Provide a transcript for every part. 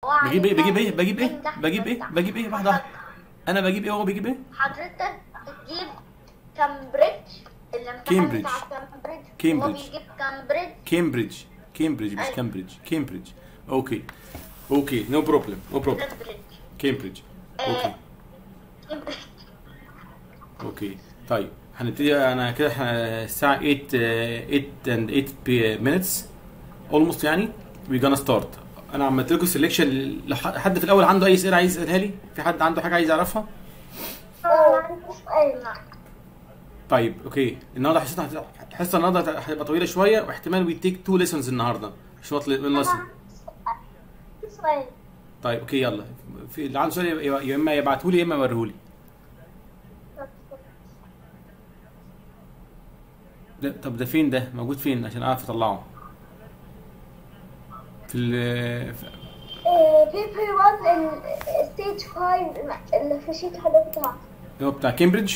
بجيب ايه بجيب ايه بجيب ايه من تحت بجيب من ايه تحت. بجيب ايه واحده واحده انا بجيب ايه وهو بيجيب ايه حضرتك بتجيب كامبريدج الامتحان كامبريدج. بتاع كامبريدج كامبريدج. هو بيجيب كامبريدج كامبريدج كامبريدج مش أيوة. كامبريدج كامبريدج اوكي اوكي نو بروبلم نو بروبلم كامبريدج كامبريدج اوكي كامبريدج. اوكي طيب هنبتدي انا كده ح- الساعه 8 آه، 8 and 8 minutes almost يعني we gonna start انا عملت لكم سelection لحد في الاول عنده اي اسئله عايز يسالها لي في حد عنده حاجه عايز يعرفها اه عندي سؤال طيب اوكي النهارده حصتنا هت- الحصه النهارده هتبقى طويله شويه واحتمال وي تيك تو ليسونز النهارده مش وقت ليسون سؤال طيب اوكي يلا في اللي عنده سؤال يبقى- يا اما يبعته لي يا اما يوريه لي ده طب ده فين ده موجود فين عشان اعرف اطلعه في ال في- بيبر 1 ستيج 5 اللي في شيت حضرتك بتاعها اللي هو بتاع كامبريدج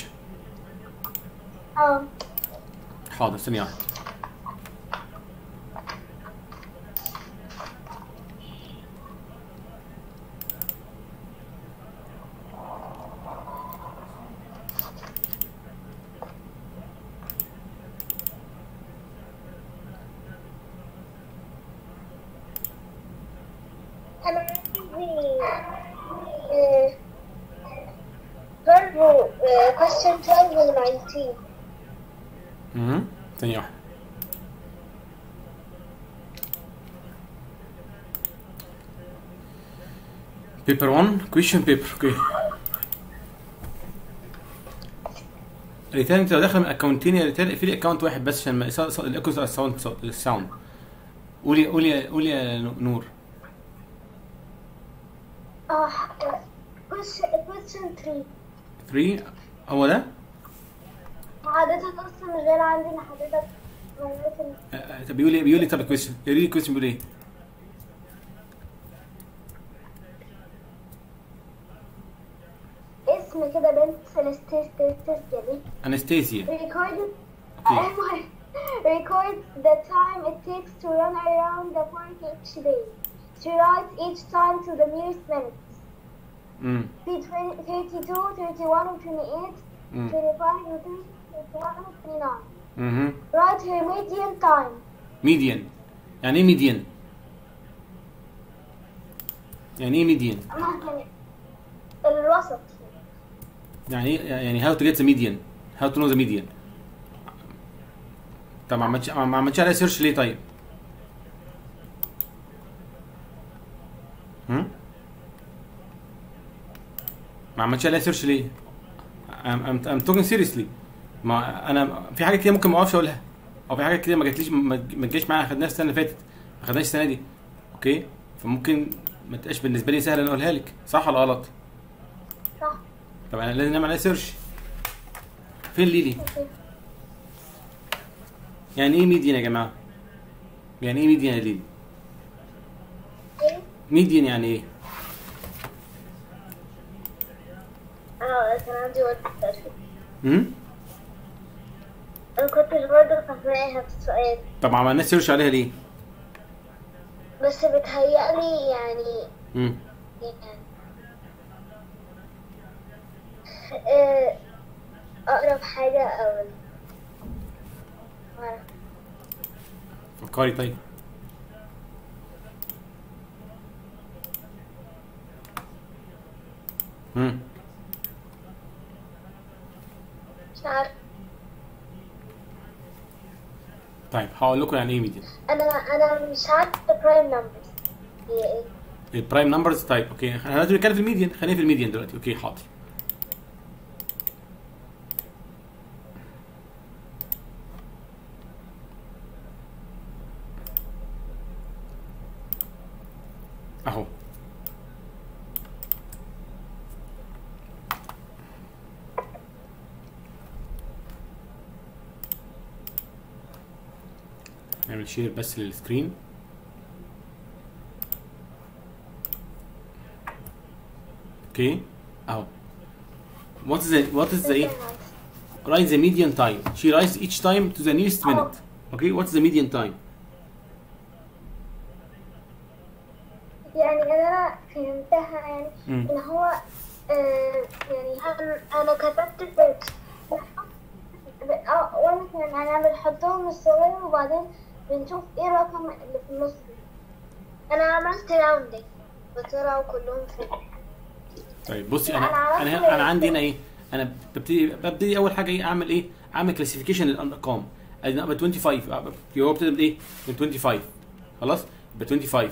اه حاضر ثانيه واحده انا عندي آه، برضو آه، question 12 و 19 اها ثانيه واحده بيبر 1 كويشن بيبر اوكي ريتيرن انت لو داخل من اكونتين يا ريتيرن اقفلي اكونت واحد بس عشان ما يص- يص- الايكو الساوند الساوند قولي قولي قولي يا نور اه question question 3 3 هو ده حضرتك اصلا غير عندي ان حضرتك غيرت ال- آه، آه، طب بيقول لي بيقول لي طب الكويشن قولي لي الكويشن بيقول ايه اسم كده بنت سيلستيس دي انستيزيا recorded اوكي records the time it takes to run around the park each day. She writes each time to the nearest minutes. امم Be 20, 32, 31, or 28, مم. 25, or 30, 31, or 29. اها Write her median time. ميديان يعني ايه ميديان يعني ايه ميديان يعني الوسط يعني ايه يعني هاو تو جيت ذا ميديان هاو تو نو ذا ميديان طب ما عملتش ما عملتش عليها سيرش ليه طيب هم؟ ما عملتش عليها سيرش ليه I'm, I'm, I'm talking seriously ما انا في حاجات كتير ممكن ما اعرفش اقولها او في حاجات كتير ما جاتليش ما ما تجيش معانا خدناها السنه اللي فاتت ما خدناش السنه دي اوكي فممكن ما تبقاش بالنسبه لي سهل ان اقولها لك صح ولا غلط صح طب انا لازم نعمل عليها سيرش فين ليلي اوكي يعني ايه ميديان يا جماعه يعني ايه ميديان يا ليلي ايه؟ ميديان يعني ايه اه كان عندي وقت امم انا كنتش برضه فاهماها في السؤال طب ما عملناش سيرش عليها ليه بس بتهيألي يعني امم يعني آه، أقرب حاجة أو معرفش. فكري طيب امم مش عارفة طيب هقول لكم يعني ايه ميديان أنا أنا مش عارفة برايم نمبرز هي إيه البرايم نمبرز طيب اوكي احنا دلوقتي بنتكلم في الميديان خلينا في الميديان دلوقتي اوكي حاضر اهو نعمل شير بس للسكرين اوكي اهو what is the what is the ايه write the median time she writes each time to the nearest minute okay what's the median time يعني اللي انا فهمتها يعني مم. ان هو آه يعني انا انا كتبت الفيرس وانا كمان انا بنحطهم الصغير وبعدين بنشوف ايه الرقم اللي في النص انا عملت راوندنج وطلعوا كلهم في طيب بصي أنا انا عملت انا هنا- انا عندي هنا ايه انا ببتدي ببتدي اول حاجه ايه اعمل ايه اعمل كلاسيفيكيشن للارقام ادي نقبل 25 هو ابتدى بايه من 25 خلاص يبقى 25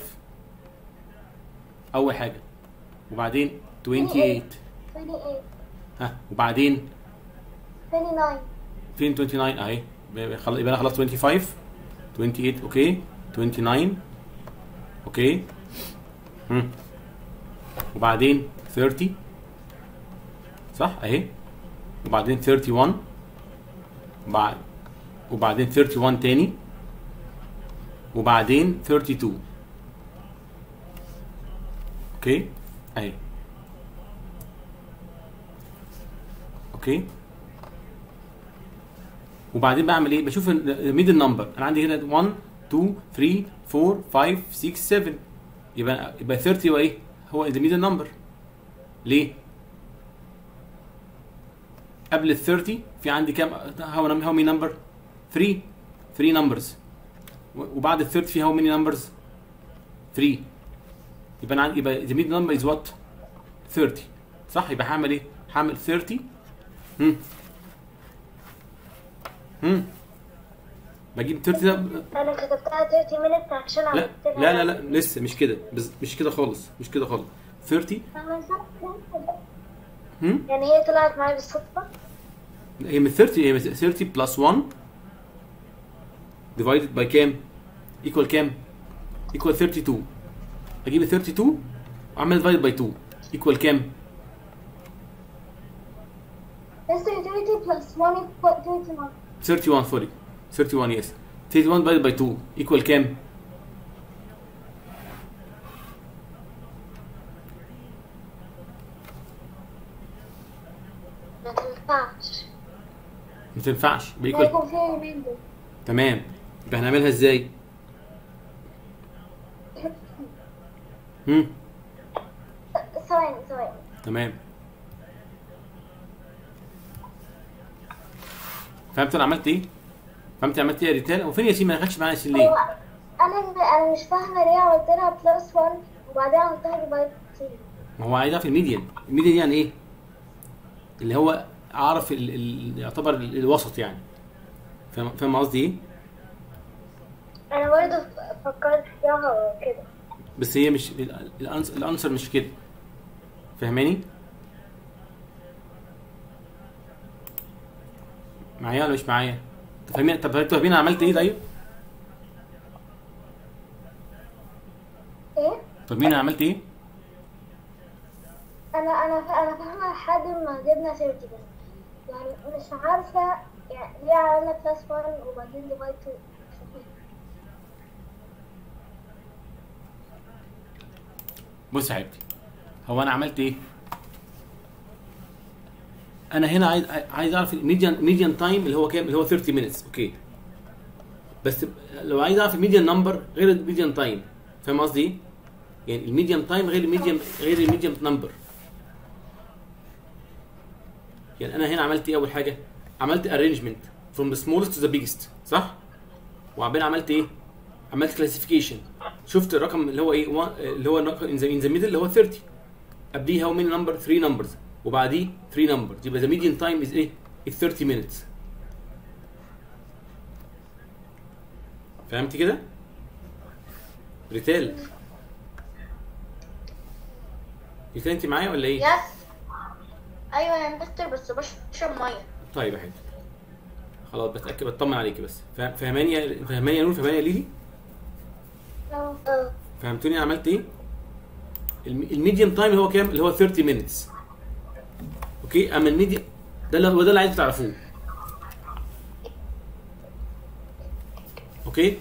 اول حاجه وبعدين 28 28 ها وبعدين 29 فين 29 اهي ب- خل- يبقى انا خلاص 25 28 اوكي 29 اوكي هم. وبعدين 30 صح اهي وبعدين 31 بعد وبعدين 31 تاني وبعدين 32 اوكي اهي اوكي وبعدين بعمل ايه بشوف الميدل نمبر انا عندي هنا 1 2 3 4 5 6 7 يبقى يبقى 30 هو ايه هو ذا ميدل نمبر ليه قبل ال 30 في عندي كام هاو هاو مي نمبر 3 3 نمبرز وبعد ال 30 في هاو ماني نمبرز 3 يبقى انا عندي يبقى ذا ميدل نمبر از وات 30 صح يبقى هعمل ايه هعمل 30 هم هم بجيب 30 ده انا كتبتها 30 minutes عشان لا عملت لها لا لا لا لسه مش كده بس مش كده خالص مش كده خالص 30 أنا صح- هم يعني هي طلعت معايا بالصدفة هي من 30 هي من 30 بلس 1 divided by كام؟ equal كام؟ equal 32 اجيب ال 32 واعمل divided by 2 equal كام؟ Let's do 30 plus 1 equal 31 31 sorry 31 yes 31 divided by 2 equal كام؟ ما تنفعش ما تنفعش يبقى ما equal يكون فيه ريميندر تمام يبقى هنعملها ازاي؟ هم ثواني ثواني تمام فهمت انا عملت ايه؟ فهمت عملت ايه يا ريتال؟ وفين ياسين ما دخلتش معايا ياسين ليه؟ هو انا انا مش فاهمه ليه عملت لها بلس 1 وبعدين عملتها ديفايد 2 ما هو عايزها في الميديان الميديان يعني ايه اللي هو اعرف ال... ال... يعتبر ال- الوسط يعني فاهم فاهم قصدي ايه انا برضه فكرت فيها كده بس هي مش ال- الأنس... الانسر مش كده فاهماني معايا ولا مش معايا انت فاهمين طب انتوا فاهمين انا عملت ايه طيب ايه فاهمين انا عملت ايه انا انا انا فاهمه لحد ما جبنا 30 بس يعني مش عارفه يعني ليه عملنا بلس 1 وبعدين ديفايد 2 بص يا حبيبتي هو انا عملت ايه انا هنا عايز عايز اعرف الميديان ميديان تايم اللي هو كام اللي هو 30 مينتس اوكي بس لو عايز اعرف الميديان نمبر غير الميديان تايم فاهم قصدي ايه يعني الميديان تايم غير الميديان غير الميديان نمبر يعني انا هنا عملت ايه اول حاجه عملت arrangement from the smallest to the biggest صح وبعدين عملت ايه عملت classification شفت الرقم اللي هو ايه one- اللي هو الرقم in the, in the middle اللي هو 30 قبليه how many number 3 numbers وبعديه 3 numbers يبقى the median time is ايه is 30 minutes فهمت كده ريتال ريتال انت معايا ولا ايه يس ايوه يا مستر بس بشرب ميه طيب يا حبيبي خلاص بتاكد بطمن عليكي بس فا- فهماني يا فهماني يا نور فهماني يا ليلي اه فهمتوني انا عملت ايه الم- الميديم تايم هو كام اللي هو 30 مينتس اوكي اما الميديم ده اللي هو ده اللي عايز تعرفوه اوكي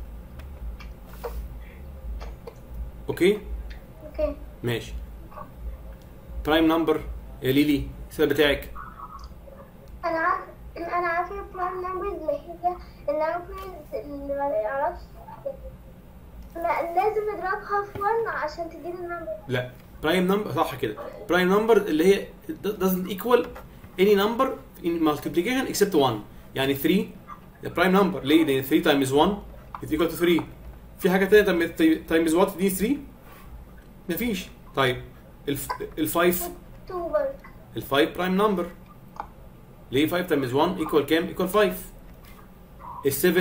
اوكي اوكي ماشي برايم نمبر يا ليلي السؤال بتاعك انا عارف انا عارفه البرايم نمبرز اللي هي النمبرز اللي ما يعرفش لا لازم نضربها في 1 عشان تجيب النمبر لا برايم نمبر صح كده برايم نمبر اللي هي doesn't equal any number in multiplication except 1 يعني 3 ده برايم نمبر ليه؟ لان 3 times 1 is equal to 3 في حاجه ثانيه times what دي 3 مفيش طيب ال 5 2 برضه ال 5 برايم نمبر ليه 5 times 1 equal كام؟ equal 5 ال 7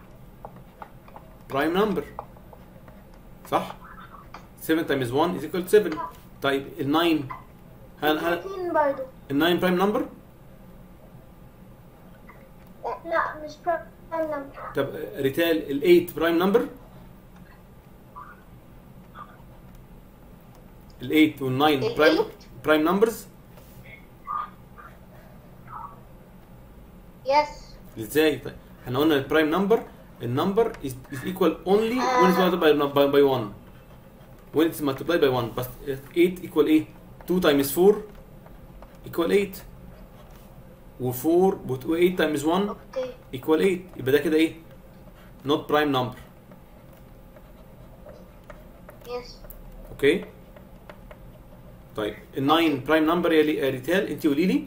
برايم نمبر صح؟ 7 times 1 is equal to 7 طيب ال 9 هل هل 13 برضه ال 9 برايم نمبر؟ لا مش برايم نمبر طب ريتال ال 8 برايم نمبر؟ ال 8 وال 9 ال برايم 8 برايم نمبرز يس ازاي طيب احنا قلنا البرايم نمبر النمبر is, is equal only when it's multiplied by, by, by 1 when it's multiplied by 1 بس 8 equal ايه 2 times 4 equal 8 و4 و 8 times 1 اوكي equal 8 يبقى ده كده ايه not prime number يس اوكي طيب ال 9 برايم نمبر يا لي- يا ريتال انت قولي لي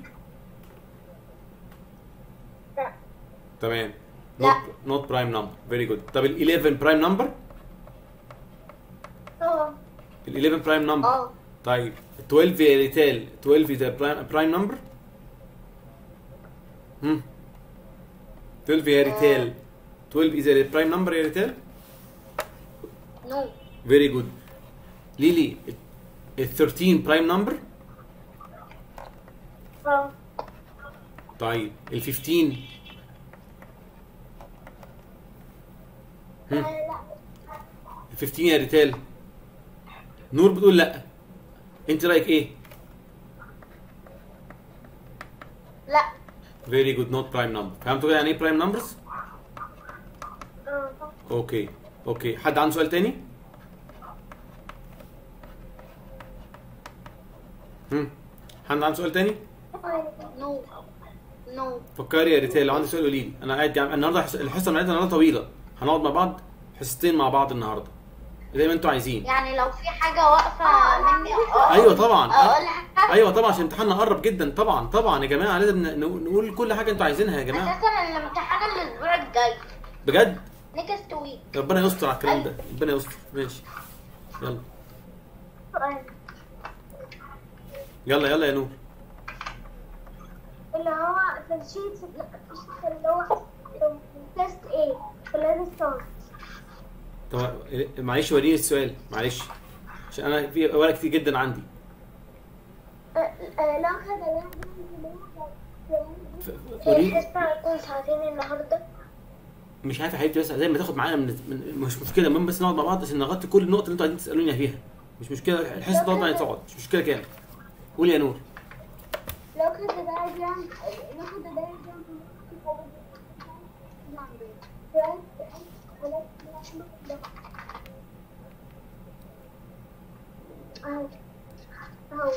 لا تمام لا. not not prime number very good طب ال 11 برايم نمبر اه ال 11 برايم نمبر اه طيب 12 يا ريتال 12 ده برايم برايم نمبر هم 12 يا ريتال 12 is a prime number يا ريتال نو very good ليلي ال 13 برايم نمبر اه طيب ال 15 هم لا ال 15 يا ريتال نور بتقول لا انت رايك ايه لا very good not prime number فهمتوا كده يعني ايه prime numbers اه اوكي اوكي حد عنده سؤال تاني هم حد عنده سؤال تاني نو نو فكري يا ريتال لو عندك سؤال قولي لي انا قاعد يعني النهارده حس- الحصه بتاعتنا النهارده طويله هنقعد مع بعض حصتين مع بعض النهارده زي ما انتوا عايزين يعني لو في حاجة واقفة مني أقول- ايوه طبعا أقولها ايوه طبعا عشان امتحاننا قرب جدا طبعا طبعا يا جماعه لازم ن- ن- نقول كل حاجه انتوا عايزينها يا جماعه أساسا الامتحان الأسبوع الجاي بجد نيكست ويك ربنا يستر على الكلام ده ربنا يستر ماشي يلا يلا يلا يا نور اللي هو في الشيت لا، في الشيت اللي هو تيست ايه في الستارت طب معلش وريني السؤال معلش عشان انا في ورق كتير جدا عندي لا خد ف- وريني الحصة هتكون ساعتين النهارده مش عارف يا حبيبتي بس زي ما تاخد معانا من, من مش مشكله المهم بس نقعد مع بعض عشان نغطي كل النقط اللي انتوا عايزين تسالوني فيها مش مشكله الحصه تقعد معايا تقعد مش مشكله كام قول يا نور لو خد diagram لو خد diagram اهو اهو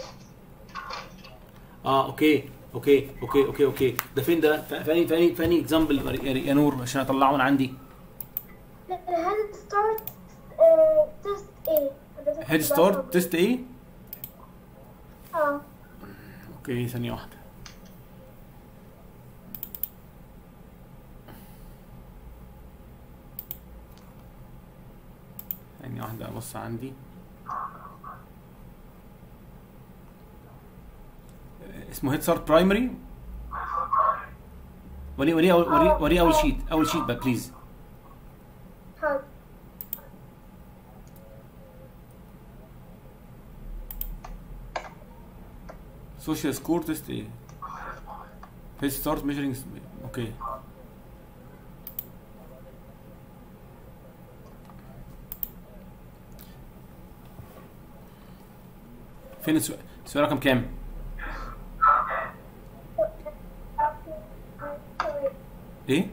اه اوكي اوكي اوكي اوكي اوكي ده فين ده ف- فاني فاني فاني اكزامبل يا نور عشان اطلعه من عندي هيد ستارت تيست ايه هيد ستارت تيست ايه اه اوكي ثانيه واحده ثانيه واحده ابص عندي اسمه هيد ستارت برايمري وري وري أول- وري وري اول شيت اول شيت بقى بليز حاضر سوشيال سكور تيست ايه هيد ستارت ميجرنج اوكي فين السؤال السؤال رقم كام ايه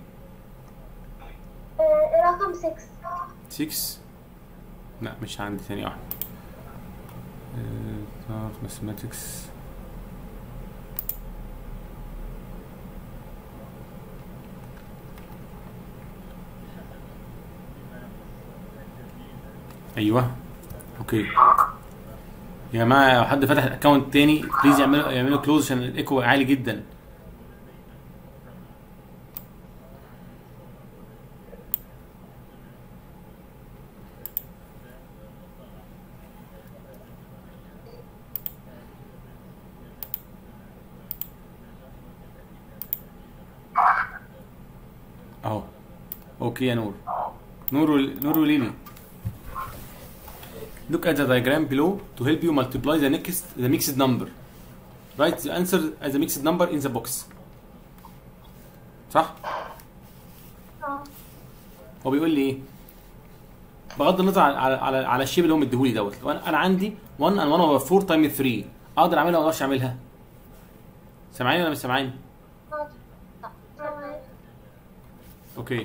آه، رقم 6 6 لا مش عندي ثانية واحدة ماثماتكس ايوه اوكي يا جماعه لو حد فتح اكونت تاني بليز يعملوا يعملوا كلوز عشان الايكو عالي جدا اهو اوكي يا نور نور ول- نور وليلي Look at the diagram below to help you multiply the next the mixed number. Write the answer as a mixed number in the box. صح؟ اه هو بيقول لي ايه؟ بغض النظر على على على, على الشيب اللي هو مديهولي دوت، لو انا انا عندي 1 and 1 over 4 تايم 3 اقدر اعملها ولا ما اقدرش اعملها؟ سامعيني ولا مش سامعيني؟ اه تمام. اوكي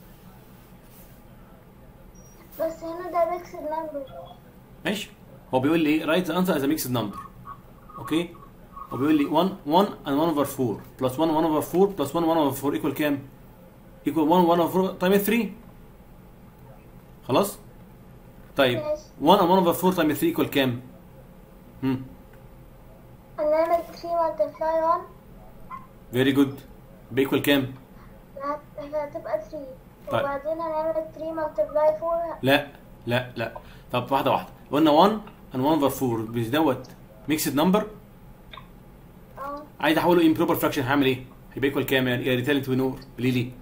بس هنا ده ميكس نمبر ماشي هو بيقول لي ايه رايت ذا انسر از ميكسد نمبر اوكي هو بيقول لي 1 1 and 1 over 4 plus 1 1 over 4 plus 1 1 over 4 equal كام؟ equal 1 1 over 4 times 3 خلاص؟ طيب ماشي. 1 and 1 over 4 times 3 equal كام؟ هم هنعمل 3 multiply 1 فيري جود بيكوال كام؟ هت- هتبقى 3 طيب. وبعدين هنعمل 3 multiply 4 لا لا لا طب واحدة واحدة قلنا 1 and 1 over 4 مش دوت ميكسد نمبر اه عايز احوله improper fraction هعمل ايه؟ هيبقى ايكوال كام يا يا ريتالنت ونور؟ قولي لي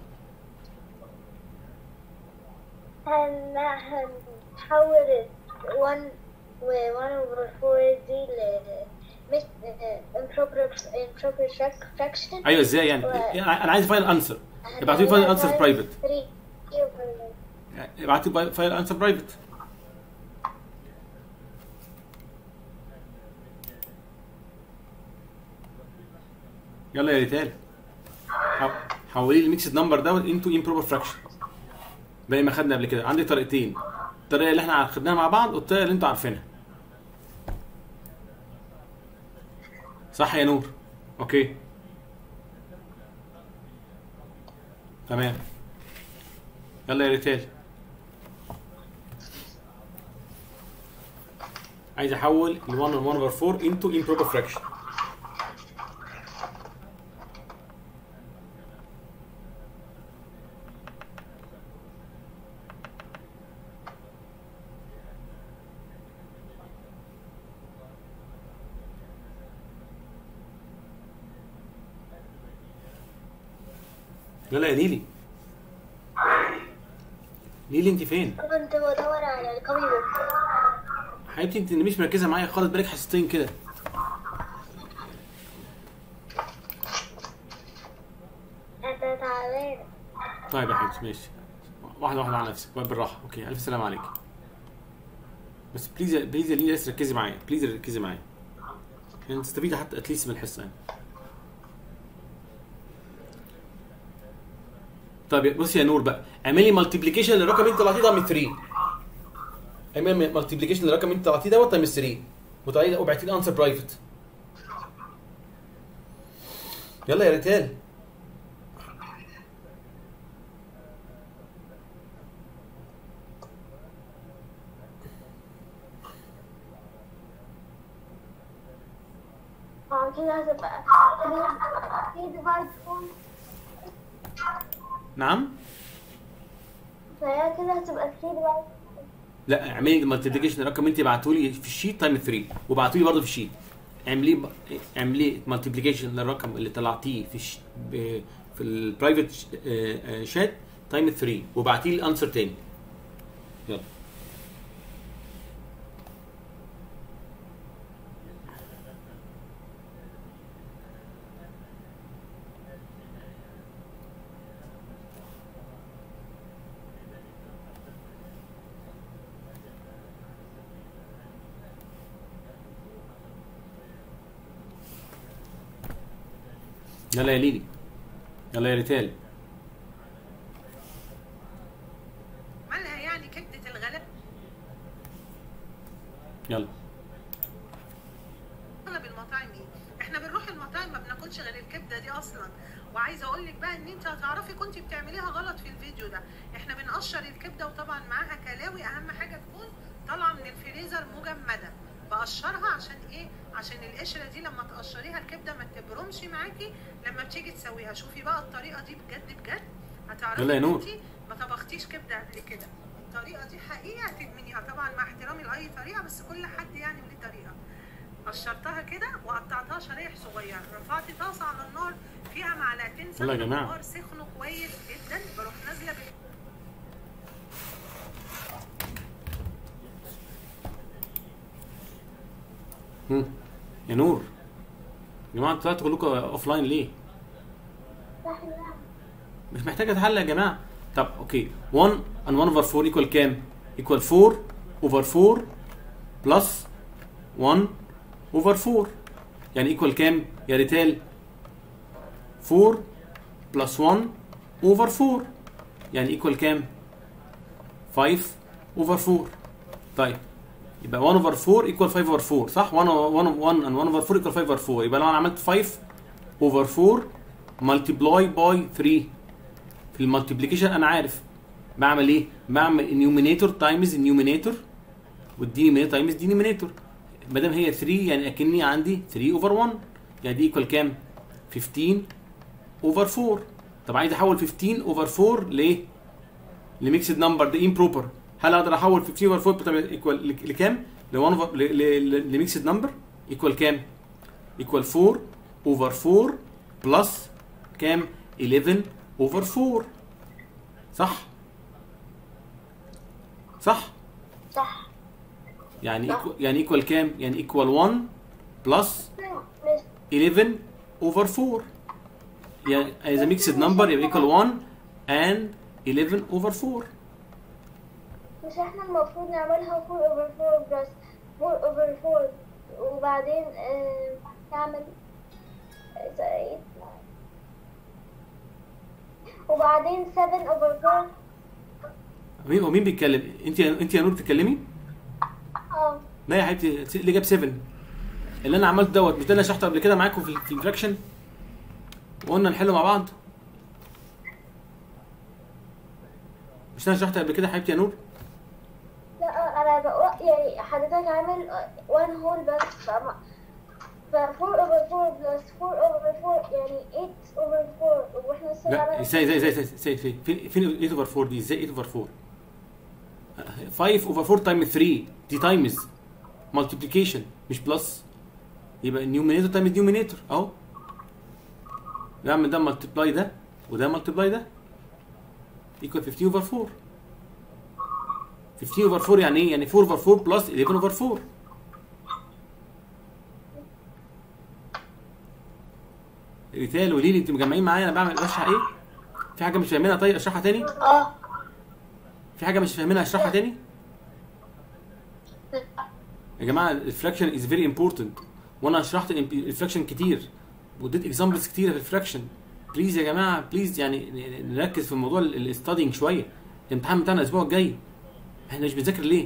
هن هنحول 1 و 1 over 4 دي ل مش improper improper frac- fraction ايوه ازاي يعني؟ و- يعني انا عايز فاينل انسر ابعتوا لي فاينل انسر برايفت 3 over ابعتوا لي فاينل انسر برايفت يلا يا ريتال حو- حولي لي الميكسد نمبر دوت انتو امبروبر فراكشن زي ما خدنا قبل كده عندي طريقتين الطريقه اللي احنا خدناها مع بعض والطريقه اللي انتوا عارفينها صح يا نور اوكي تمام يلا يا ريتال عايز احول ال 1 and 1 over 4 into improper fraction يلا يا ليلي ليلي انت فين؟ كنت بدور على الكوبي بوك حبيبتي انت مش مركزه معايا خالص بالك حصتين كده انا تعبانه طيب يا حبيبتي ماشي واحده واحده على نفسك بالراحه اوكي الف سلام عليك بس بليز بليز يا ليلي بس ركزي معايا بليز ركزي معايا عشان تستفيدي حتى اتليست من الحصه يعني طيب بصي يا نور بقى اعملي مالتيبليكيشن للرقم اللي انت طلعتيه ده من 3 اعملي مالتيبليكيشن للرقم اللي انت طلعتيه دوت تايمز 3 وتعالي وابعتي لي انسر برايفت يلا يا ريتال اه كده هتبقى 3 ديفايد 4 نعم فهي كده هتبقى 3 ديفايد لا اعملي مالتيبليكيشن الرقم انت بعتوا لي في الشيت تايم 3 وبعتوا لي برضه في الشيت اعملي ب... اعملي مالتيبليكيشن للرقم اللي طلعتيه في الش... ب... في البرايفت شات تايم 3 وبعتي لي الانسر تاني يلا يلا يا ليلي يلا يا ريتال مالها يعني كبدة الغلاب يلا اغلب المطاعم ايه احنا بنروح المطاعم ما بناكلش غير الكبده دي اصلا وعايزه اقول لك بقى ان انت هتعرفي كنت بتعمليها غلط في الفيديو ده احنا بنقشر الكبده وطبعا معاها كلاوي اهم حاجه تكون طالعه من الفريزر مجمده بقشرها عشان ايه عشان القشره دي لما تقشريها الكبده ما تبرمش معاكي لما بتيجي تسويها شوفي بقى الطريقه دي بجد بجد هتعرفي يلا يا إن نور. انتي ما طبختيش كبده قبل كده الطريقه دي حقيقه هتدمنيها طبعا مع احترامي لاي طريقه بس كل حد يعني وليه طريقه قشرتها كده وقطعتها شرايح صغيره رفعت طاسه على النار فيها معلقتين يلا يا سمنه جماعة. كبار سخنوا كويس جدا بروح نازله بال هم. يا نور يا جماعه انتوا طلعتوا كلكم اوف لاين ليه؟ مش محتاجه تحل يا جماعه طب اوكي 1 and 1 over 4 equal كام؟ equal 4 over 4 plus 1 over 4 يعني equal كام يا ريتال؟ 4 plus 1 over 4 يعني equal كام؟ 5 over 4 طيب يبقى 1 over 4 equal 5 over 4 صح 1 1 1 and 1 over 4 equal 5 over 4 يبقى لو انا عملت 5 over 4 multiply by 3 في المالتيبليكيشن انا عارف بعمل ايه بعمل النيومينيتور تايمز النيومينيتور والدينيمينيتور تايمز دينيمينيتور ما دام هي 3 يعني اكني عندي 3 اوفر 1 يعني دي ايكوال كام 15 اوفر 4 طب عايز احول 15 اوفر 4 لايه لميكسد نمبر ده امبروبر هل اقدر احول 15 اوفر 4 ايكوال لكام ل 1 لميكسد نمبر ايكوال كام ايكوال 4 اوفر 4 بلس كام 11 اوفر 4 صح صح صح يعني صح. equal يعني ايكوال كام يعني ايكوال 1 بلس مش 11 اوفر 4 يعني as a mixed number يبقى equal 1 and 11 over 4 مش احنا المفروض نعملها 4 over 4 بلس 4 over 4 وبعدين آه، نعمل زي وبعدين 7 over 4 مين هو مين بيتكلم انت انت يا نور بتتكلمي اه لا يا حبيبتي اللي جاب 7 اللي انا عملته دوت مش ده اللي شرحته قبل كده معاكم في في الفراكشن وقلنا نحله مع بعض مش انا شرحت قبل كده يا حبيبتي يا نور لا انا بقول يعني حضرتك عامل 1 هول بس فما ف 4 over 4 بلس 4 over 4 يعني 8 over 4 واحنا لسه لا عملنا- ازاي ازاي ازاي ازاي ازاي فين فين فين 8 اوفر 4 دي ازاي 8 اوفر 4 5 اوفر 4 تايم 3 دي تايمز مالتيبليكيشن مش بلس يبقى النيومينيتور تايم النيومينيتور اهو يعمل ده مالتيبلاي ده وده مالتيبلاي ده ايكوال 15 اوفر 4 15 اوفر 4 يعني ايه؟ يعني 4 اوفر 4 بلس 11 اوفر 4 ريتال وليلي انتوا مجمعين معايا انا بعمل بشرح ايه؟ في حاجه مش فاهمينها طيب اشرحها تاني؟ اه في حاجه مش فاهمينها اشرحها تاني؟ يا جماعه الفراكشن از فيري امبورتنت وانا شرحت الفراكشن كتير واديت اكزامبلز كتيره في الفراكشن بليز يا جماعه بليز يعني ن- ن- نركز في موضوع الاستادينج شويه الامتحان بتاعنا الاسبوع الجاي احنا مش بنذاكر ليه؟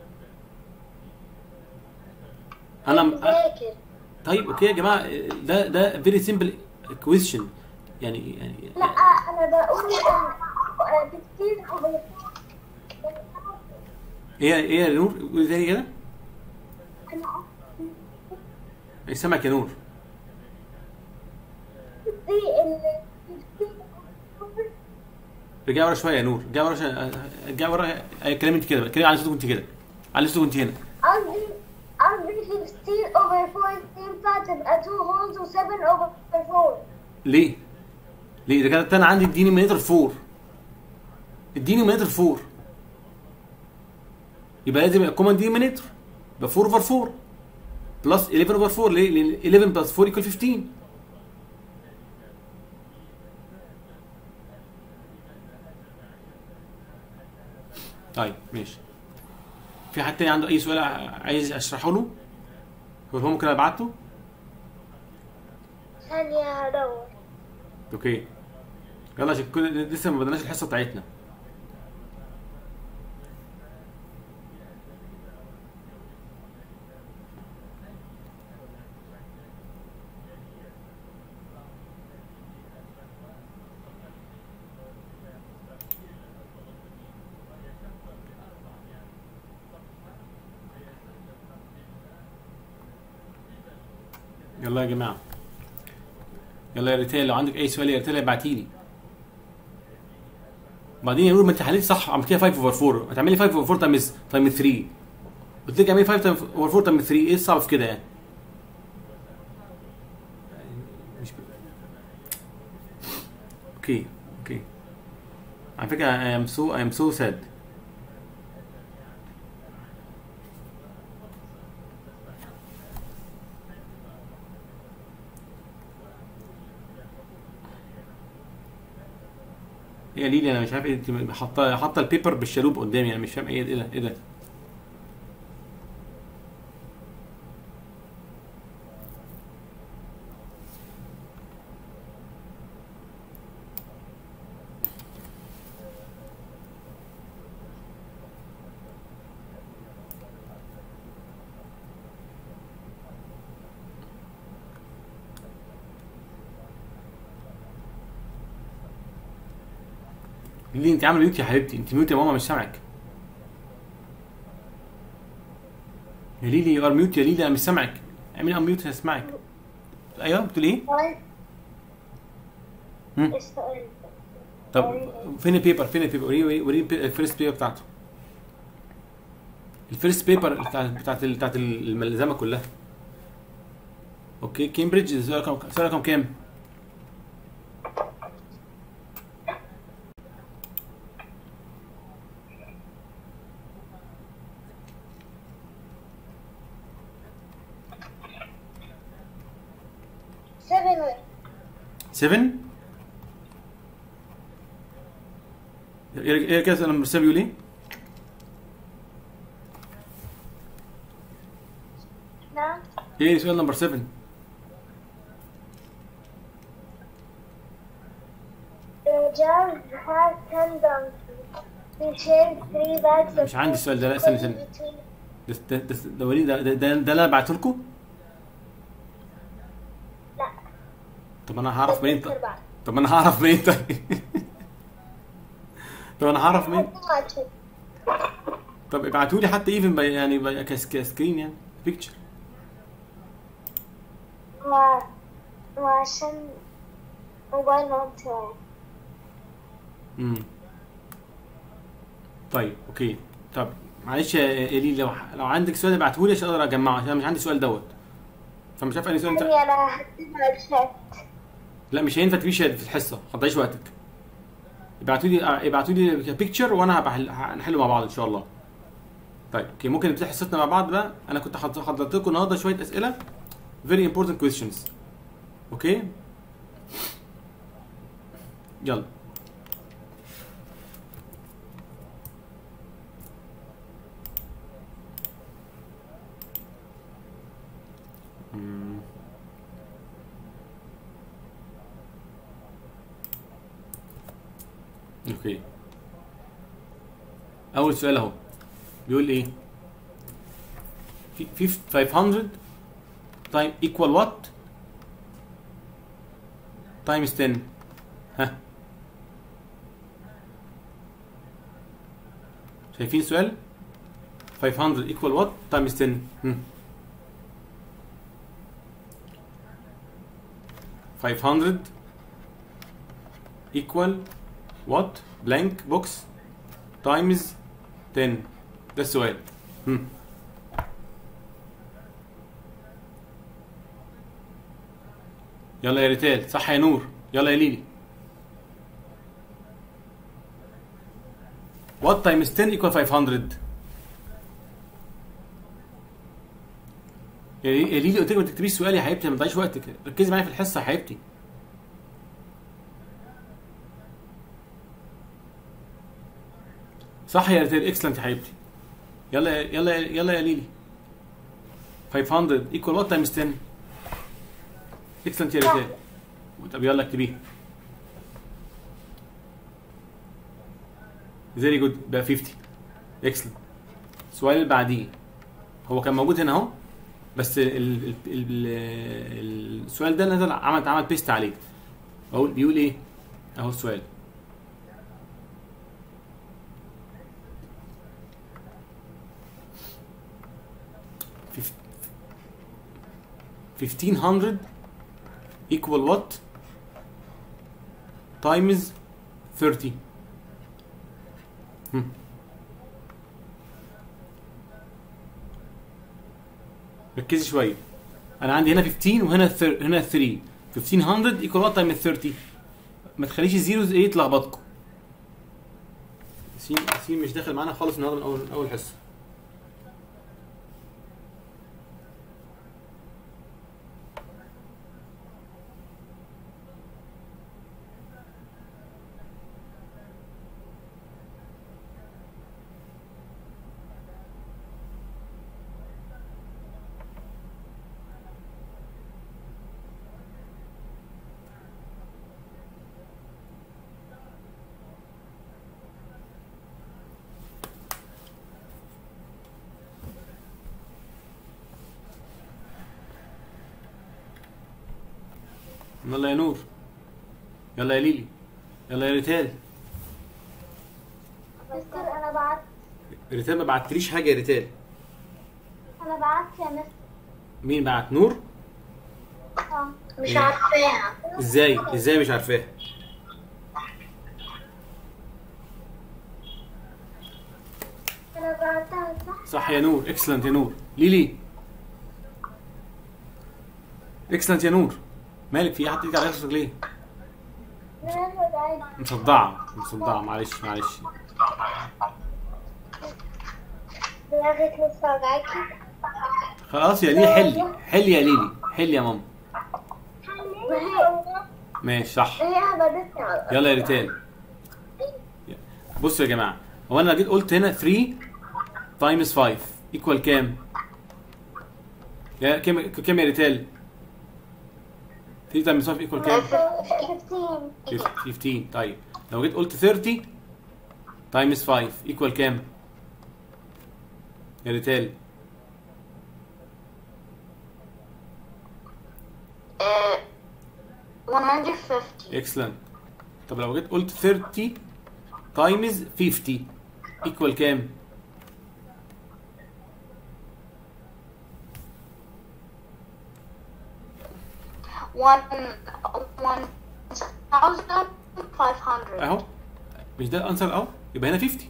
انا م- بذاكر طيب اوكي يا جماعه ده ده فيري سيمبل كويستشن يعني يعني لا انا بقول ان بكتير over ايه ايه يا نور قولي تاني كده انا إيه سامعك يا نور قصدي ان رجع ورا شويه يا نور رجع ورا شوية. رجع ورا أي كلام انت كده كلام على صوتك انت كده على صوتك انت هنا قصدي قصدي 16 over 4 ينفع تبقى 2 holes و 7 over 4 ليه؟ ليه؟ ده كده انا عندي الدينيمينيتور 4 الدينيمينيتور 4 يبقى لازم يبقى كومن دينيمينيتور يبقى 4 اوفر 4 بلس 11 اوفر 4 ليه؟ لان 11 بلس 4 ايكوال 15 طيب ماشي في حد تاني عنده اي سؤال عايز اشرحه له؟ هو ممكن ابعته؟ ثانية هدور اوكي يلا عشان كل لسه ما بدناش الحصه بتاعتنا يلا يا جماعه يلا يا ريتال لو عندك اي سؤال يا ريتال ابعتي لي بعدين يقولوا ما انت حليت صح عملت كده 5 اوفر 4 هتعملي 5 اوفر 4 تايمز تايمز 3 قلت لك اعملي 5 اوفر 4 تايمز 3 ايه الصعب في كده يعني مش اوكي اوكي على فكره I am so I am so sad يا ليلي انا مش عارف ايه انت حاطه حاطه البيبر بالشالوب قدامي انا مش فاهم ايه ايه ده ايه ده ليه انت عامله ميوت يا حبيبتي انت ميوت يا ماما مش سامعك يا ليلي يو ار ميوت يا ليلي انا مش سامعك اعملي ان ميوت هسمعك ايوه بتقول ايه سؤال مم. السؤال طب فين البيبر فين البيبر وريني وريني الفيرست بيبر بتاعته الفيرست بيبر بتاعت بتاعت بتاعت الملزمه كلها اوكي كامبريدج السؤال رقم السؤال رقم كام؟ seven 7 ايه ايه كده لما مرسال بيقول ايه؟ نعم ايه سؤال نمبر 7 The jar has ten donkeys. He shared three bags of مش عندي السؤال ده لا استنى استنى between ده ده ده ده وليد ده ده, ده, ده اللي انا بعته لكم؟ لا طب انا هعرف منين the طيب؟ بعض. طب انا هعرف منين طيب؟ طب انا هعرف منين؟ طب ابعتوا لي حتى ايفن يعني بي- كس- كسكرين يعني بيكتشر و... وعشان موبايل ماما بتاعي امم طيب اوكي طب معلش يا الي لو لو عندك سؤال ابعته لي عشان اقدر اجمعه عشان انا مش عندي سؤال دوت فمش عارف انهي سؤال انت يعني انا هكتبها على الشات لا مش هينفع تبيش في الحصه ما تضيعش وقتك ابعتوا لي ابعتوا لي بيكتشر وانا هبقى هنحله مع بعض ان شاء الله طيب اوكي ممكن نبتدي حصتنا مع بعض بقى انا كنت حض- حضرت لكم النهارده شويه اسئله very important questions اوكي يلا مم. اوكي اول سؤال اهو بيقول ايه في في 500 تايم ايكوال وات تايمز 10 ها شايفين السؤال 500 ايكوال وات تايمز 10 هم. 500 equal what blank box times 10 ده السؤال هم. يلا يا ريتال صح يا نور يلا يا ليلي what times 10 equal 500 يا لي- يا ليلي قلت لك ما تكتبيش سؤال يا حبيبتي ما تضيعيش وقتك ركزي معايا في الحصه يا حبيبتي صح يا ريتال اكسلنت يا حبيبتي يلا يا- يلا يا- يلا يا ليلي 500 equal what times 10 اكسلنت يا ريتال طب يلا اكتبيها فيري جود بقى 50 اكسلنت السؤال اللي بعديه هو كان موجود هنا اهو بس ال ال ال ال السؤال ده نزل عمل عمل بيست عليه اقول بيقول ايه اهو السؤال 1500 equal what times 30 هم. ركزي شويه انا عندي هنا 15 وهنا ثر... هنا 3 1500 equal what times 30 ما تخليش الزيروز ايه تلخبطكم سين سين مش داخل معانا خالص النهارده من اول من اول حصه يلا يا نور يلا يا ليلي يلا يا ريتال مستر انا بعت ريتال ما بعتليش حاجه يا ريتال انا بعت يا مستر مين بعت نور اه مش إيه؟ عارفاها ازاي ازاي مش عارفاها انا بعتها صح صح يا نور اكسلنت يا نور ليلي اكسلنت يا نور مالك في إيه؟ حط ايدك على راسك ليه ناخد عادي مصدعه مصدعه معلش معلش دماغك لسه وجعاكي خلاص يا ليلي حل حل يا ليلي حل يا ماما ما هي ماشي صح هي هبدتني على الأرض. يلا يا ريتال بصوا يا جماعه هو انا جيت قلت هنا 3 تايمز 5 ايكوال كام؟ يا كام كام يا ريتال؟ 3 تايمز 5 ايكوال كام؟ 15 15 طيب لو جيت قلت 30 تايمز 5 ايكوال كام؟ يا ريتال آه، 150 اكسلنت طب لو جيت قلت 30 تايمز 50 ايكوال كام؟ one one thousand five hundred اهو مش ده الانسر اهو يبقى هنا 50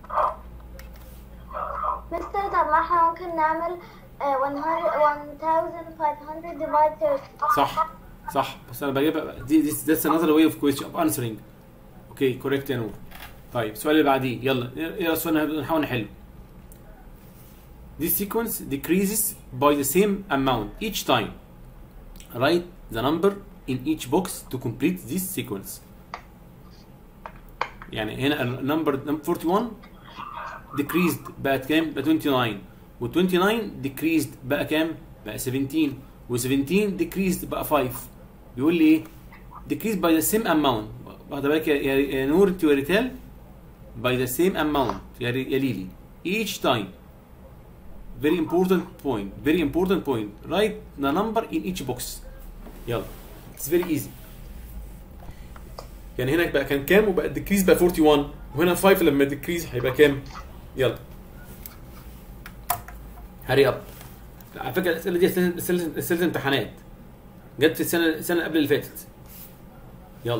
مستر طب ما احنا ممكن نعمل آه، 100 1500 divide 30 صح صح بس انا بجيبها دي دي that's another way of question of answering اوكي كوريكت يا نور طيب السؤال اللي بعديه يلا يلا السؤال اللي نحاول نحله This sequence decreases by the same amount each time. Write the number in each box to complete this sequence. يعني هنا النمبر 41 decreased بقت كام؟ بقى 29 و 29 decreased بقى كام؟ بقى 17 و 17 decreased بقى 5 بيقول لي ايه؟ decreased by the same amount واخد بالك يا, يا, يا نور انت وريتال by the same amount يا, ري- يا ليلي each time very important point very important point write the number in each box يلا it's very easy يعني هنا بقى كان كام وبقى decrease بقى 41 وهنا 5 لما decrease هيبقى كام يلا هاري اب على فكره الاسئله دي اسئله اسئله أسئلة امتحانات جت في السنه السنه قبل اللي فاتت يلا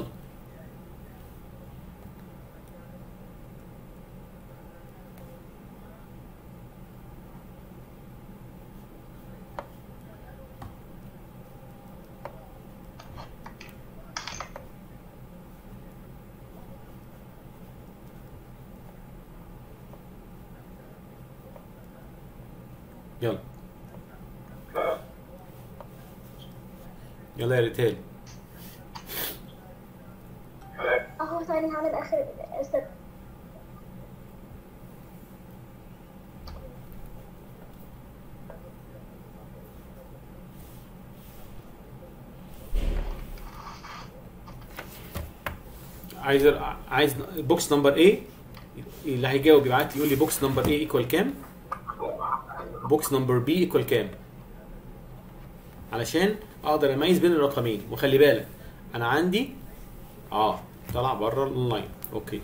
يلا يلا يا ريتال اهو ثاني هعمل اخر استنى عايز عايز بوكس نمبر ايه اللي هيجاوب يبعت لي يقول لي بوكس نمبر ايه ايكوال كام بوكس نمبر بي ايكوال كام علشان اقدر اميز بين الرقمين وخلي بالك انا عندي اه طلع بره الاونلاين اوكي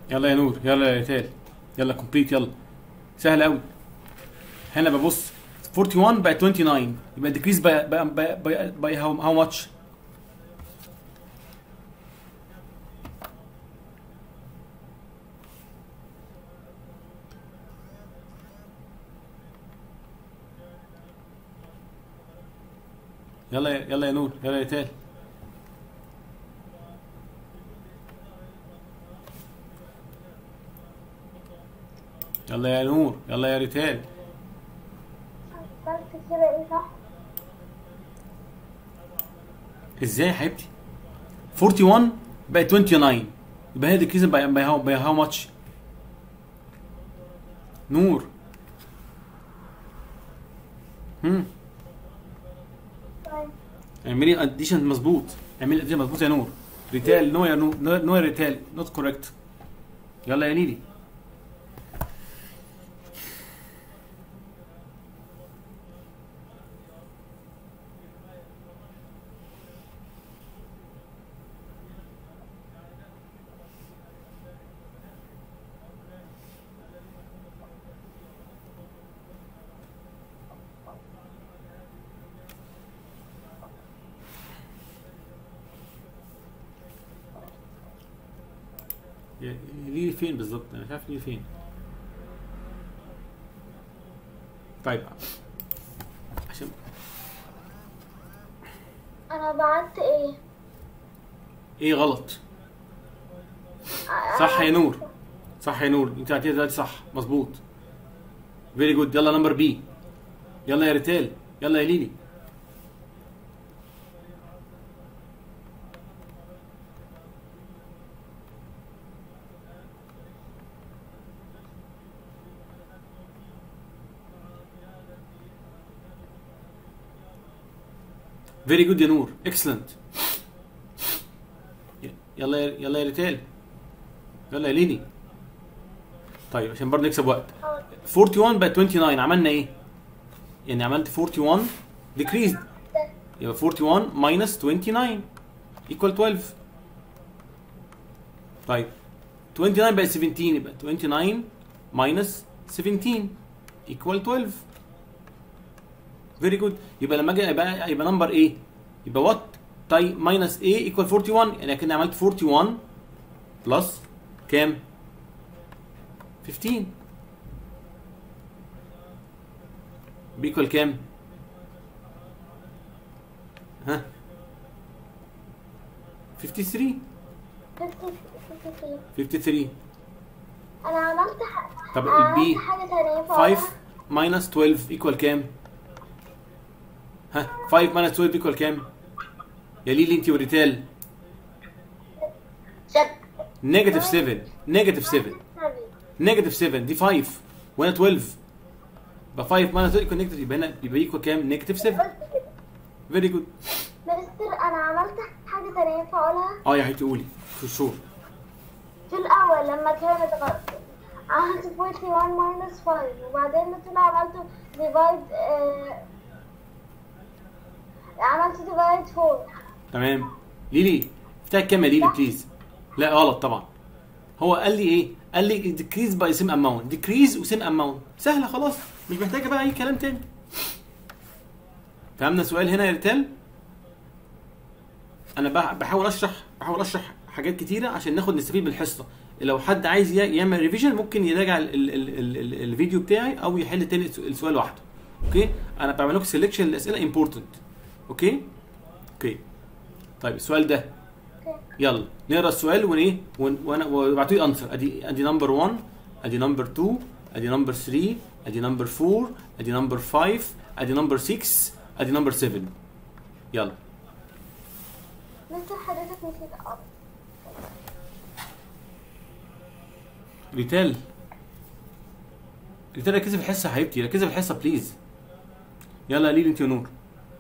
يلا يا نور يلا يا ريتال يلا كومبليت يلا سهل قوي هنا ببص 41 بقى 29 يبقى decrease by by by, by, by how, how much يلا يا- يلا يا نور يلا يا ريتال يلا يا نور يلا يا ريتال بس كده ايه صح؟ ازاي يا حبيبتي 41 بقت 29 يبقى هي decreasing by by how by how much نور هم طيب اعملي اديشن مظبوط اعملي اديشن مظبوط يا نور ريتال نو يا نور نو يا ريتال نوت كوريكت يلا يا ليلي يا- ليلي فين بالظبط انا مش عارف ليلي فين طيب عشان انا بعت ايه؟ ايه غلط صح يا نور صح يا نور انت عطيتها دلوقتي صح مظبوط فيري جود يلا نمبر بي يلا يا ريتال يلا يا ليلي فيري جود يا نور اكسلنت يلا يا يلا يا ريتال يلا يا ليلي طيب عشان برضه نكسب وقت 41 بقت 29 عملنا ايه؟ يعني عملت 41 decreased يبقى 41 minus 29 equal 12 طيب 29 بقت 17 يبقى 29 minus 17 equal 12 very good يبقى لما اجي يبقى يبقى نمبر ايه؟ يبقى وات تاي ماينس ايه ايكوال 41 يعني كده عملت 41 بلس كام؟ 15 بيكوال كام؟ ها 53 53 53 انا عملت ح... طب أنا البي عملت حاجة تانية 5 minus 12 equal كام؟ ها 5 minus 12 equal كام؟ يا ليلي انت وريتال سب نيجاتيف 7 نيجاتيف 7 نيجاتيف 7 دي 5 وهنا 12 يبقى 5 minus 12 equal نيجاتيف يبقى هنا يبقى equal كام؟ نيجاتيف 7 قلت كده فيري جود مستر انا عملت حاجة تانية ينفع اقولها اه يا حبيبتي قولي في شور في الاول لما كانت غلط عملت 41 minus 5 وبعدين طلع عملته divide آه... عملت divide 4 تمام ليلي افتحي كام يا ليلي بليز لا غلط طبعا هو قال لي ايه قال لي ديكريز باي سيم اماونت ديكريز وسيم اماونت سهله خلاص مش محتاجه بقى اي كلام تاني فهمنا السؤال هنا يا ريتال انا بح- بحاول اشرح بحاول اشرح حاجات كتيره عشان ناخد نستفيد من الحصه لو حد عايز ي- يعمل ريفيجن ممكن يراجع ال ال ال ال ال الفيديو بتاعي او يحل تاني الس- السؤال لوحده اوكي انا بعمل لكم سيلكشن للاسئله امبورتنت اوكي اوكي طيب السؤال ده اوكي يلا نقرا السؤال وايه ون- وانا وابعتوا لي انسر ادي ادي نمبر 1 ادي نمبر 2 ادي نمبر 3 ادي نمبر 4 ادي نمبر 5 ادي نمبر 6 ادي نمبر 7 يلا مستر حضرتك نسيت أقرأ ريتال ريتال ركزي في الحصه يا حبيبتي ركزي في الحصه بليز يلا يا ليلي انت ونور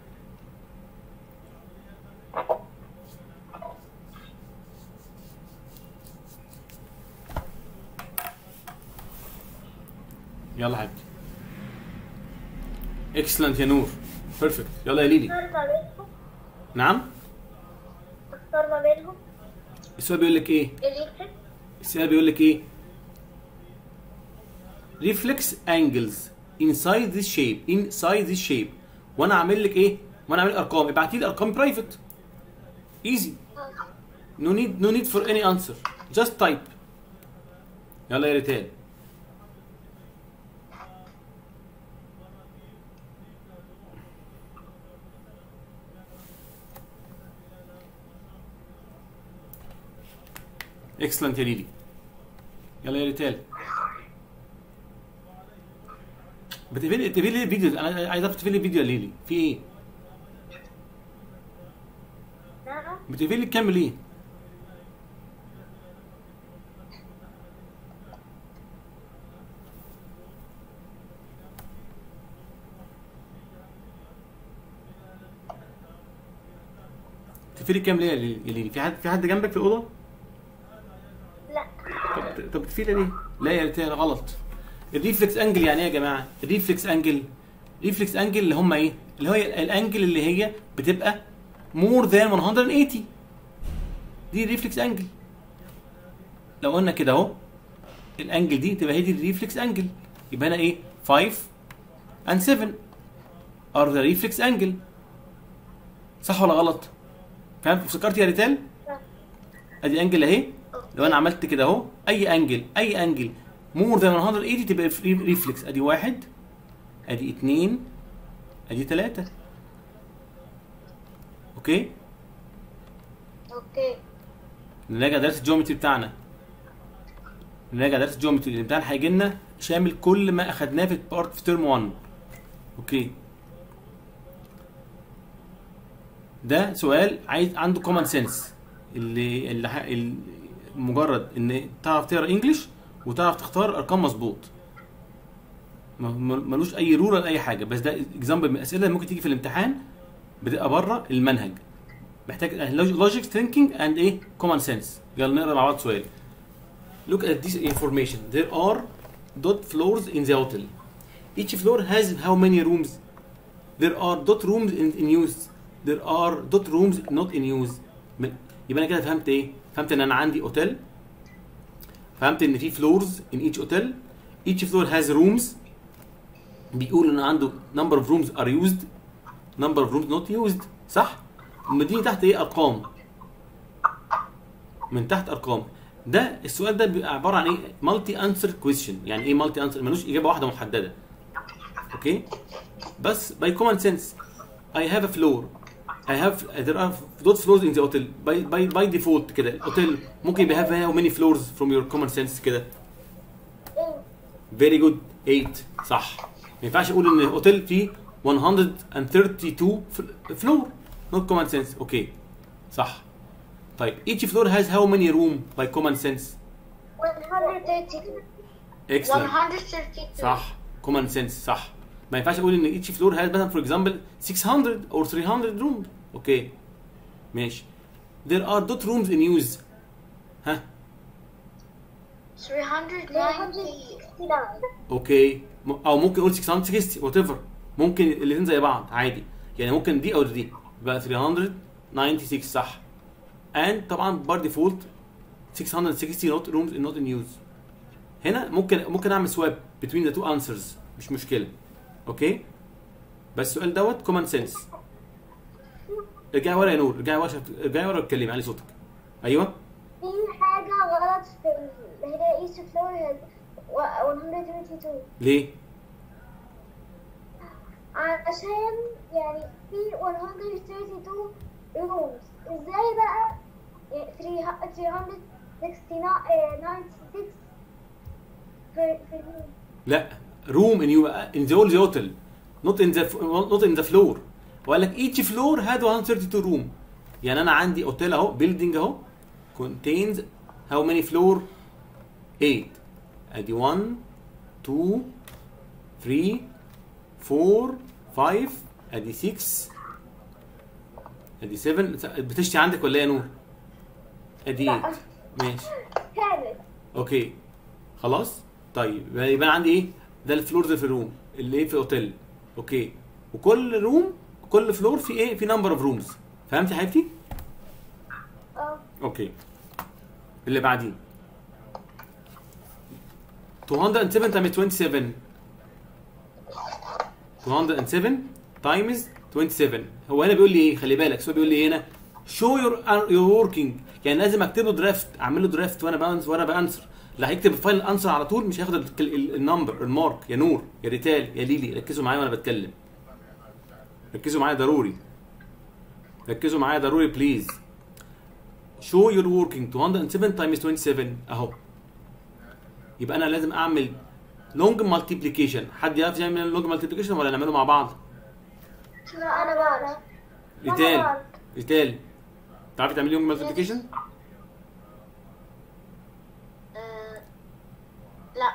يلا يا حبيبتي اكسلنت يا نور بيرفكت يلا يا ليلي اختار ما بينهم نعم اختار ما بينهم السؤال بيقول لك ايه اللي يكسب السؤال بيقول لك ايه reflex angles inside this shape inside this shape وانا عامل لك ايه وانا عامل ارقام ابعتي لي ارقام برايفت easy no need no need for any answer just type يلا يا ريتال اكسلنت يا ليلي يلا يا ريتال بتقفلي تقفلي لي الفيديو انا عايز اعرف تقفلي الفيديو يا ليلي في ايه نعم بتقفلي الكامل ليه تقفلي الكام ليه يا ليلي يا ليلي؟ في حد في حد جنبك في الاوضه لا طب طب بتفيد ليه؟ لا يا ريتال غلط الريفلكس انجل يعني ايه يا جماعه؟ الريفلكس انجل ريفلكس انجل اللي هم ايه؟ اللي هي الانجل اللي هي بتبقى مور ذان 180 دي ريفلكس انجل لو قلنا كده اهو الانجل دي تبقى هي دي الريفلكس انجل يبقى هنا ايه 5 and 7 are the reflex angle صح ولا غلط؟ فهمت افتكرت يا ريتال؟ ادي انجل اهي لو انا عملت كده اهو اي انجل اي انجل مور ذان 180 تبقى ريفلكس ادي واحد ادي اتنين ادي تلاته اوكي اوكي نراجع درس الجيومتري بتاعنا نراجع درس الجيومتري الامتحان هيجي لنا شامل كل ما اخدناه في بارت في ترم 1 اوكي ده سؤال عايز عنده كومن سنس اللي اللي, ح- اللي مجرد ان تعرف تقرا انجلش وتعرف تختار ارقام مظبوط ما- ما- ملوش اي رول ولا اي حاجه بس ده اكزامبل من الاسئله اللي ممكن تيجي في الامتحان بتبقى بره المنهج محتاج لوجيك ثينكينج اند ايه كومن سنس يلا نقرا مع بعض سؤال look at this information there are dot floors in the hotel each floor has how many rooms there are dot rooms in, in use there are dot rooms not in use من- يبقى انا كده فهمت ايه فهمت ان انا عندي اوتيل فهمت ان في فلورز in each hotel each floor has rooms بيقول ان عنده number of rooms are used number of rooms not used صح مديني تحت ايه ارقام من تحت ارقام ده السؤال ده بيبقى عباره عن ايه مالتي انسر كويشن يعني ايه مالتي انسر ملوش اجابه واحده محدده اوكي بس باي كومن سنس I have a floor I have there are dot floors in the hotel by by by default كده الاوتيل ممكن يبقى have how many floors from your common sense كده ايه very good 8 صح ما ينفعش اقول ان الاوتيل فيه 132 فلور not common sense اوكي صح طيب each floor has how many room by common sense 132 excellent 132. صح common sense صح ما ينفعش اقول ان each floor has مثلا for example 600 or 300 rooms اوكي ماشي there are dot rooms in use ها 390. 369 اوكي م- او ممكن اقول 660 وات ايفر ممكن الاثنين زي بعض عادي يعني ممكن دي او دي يبقى 396 صح and طبعا بار ديفولت 660 نوت رومز نوت ان يوز هنا ممكن ممكن اعمل سواب بين ذا تو انسرز مش مشكله اوكي بس السؤال دوت كومن سنس ارجعي ورا يا نور ارجعي ورا شفت- ارجعي ورا اتكلمي علي صوتك ايوه في حاجة غلط في ال- اللي هي each floor has و- 132 ليه عشان يعني في 132 rooms ازاي بقى يعني 369 96 في في الروم لا روم ان يو ان ذا اول هوتل نوت ان ذا نوت ان ذا فلور وقال لك each فلور had 132 روم يعني انا عندي اوتيل اهو بيلدينج اهو contains how many floor 8 ادي 1 2 3 4 5 ادي 6 ادي 7 بتشتي عندك ولا ايه يا نور؟ ادي لا. 8 ماشي كامل اوكي خلاص طيب يبقى يبقى عندي ايه ده الفلور ده في الروم اللي ايه في الاوتيل اوكي وكل روم كل فلور في ايه في نمبر اوف رومز فهمتي يا حبيبتي اه اوكي اللي بعدين 207 times 27 207 times 27 هو هنا بيقول لي ايه خلي بالك سؤال بيقول لي ايه هنا show your your working يعني لازم اكتب له درافت اعمل له درافت وانا بانسر وانا بانسر اللي هيكتب الفايل الانسر على طول مش هياخد ال- ال- النمبر المارك يا نور يا ريتال يا ليلي ركزوا معايا وانا بتكلم ركزوا معايا ضروري ركزوا معايا ضروري بليز show your working 207 times 27 اهو يبقى انا لازم اعمل لونج مالتيبليكيشن حد يعرف يعمل لونج مالتيبليكيشن ولا نعمله مع بعض لا انا بعرف ريتال بعرف. ريتال تعرفي تعملي لونج مالتيبليكيشن آه، لا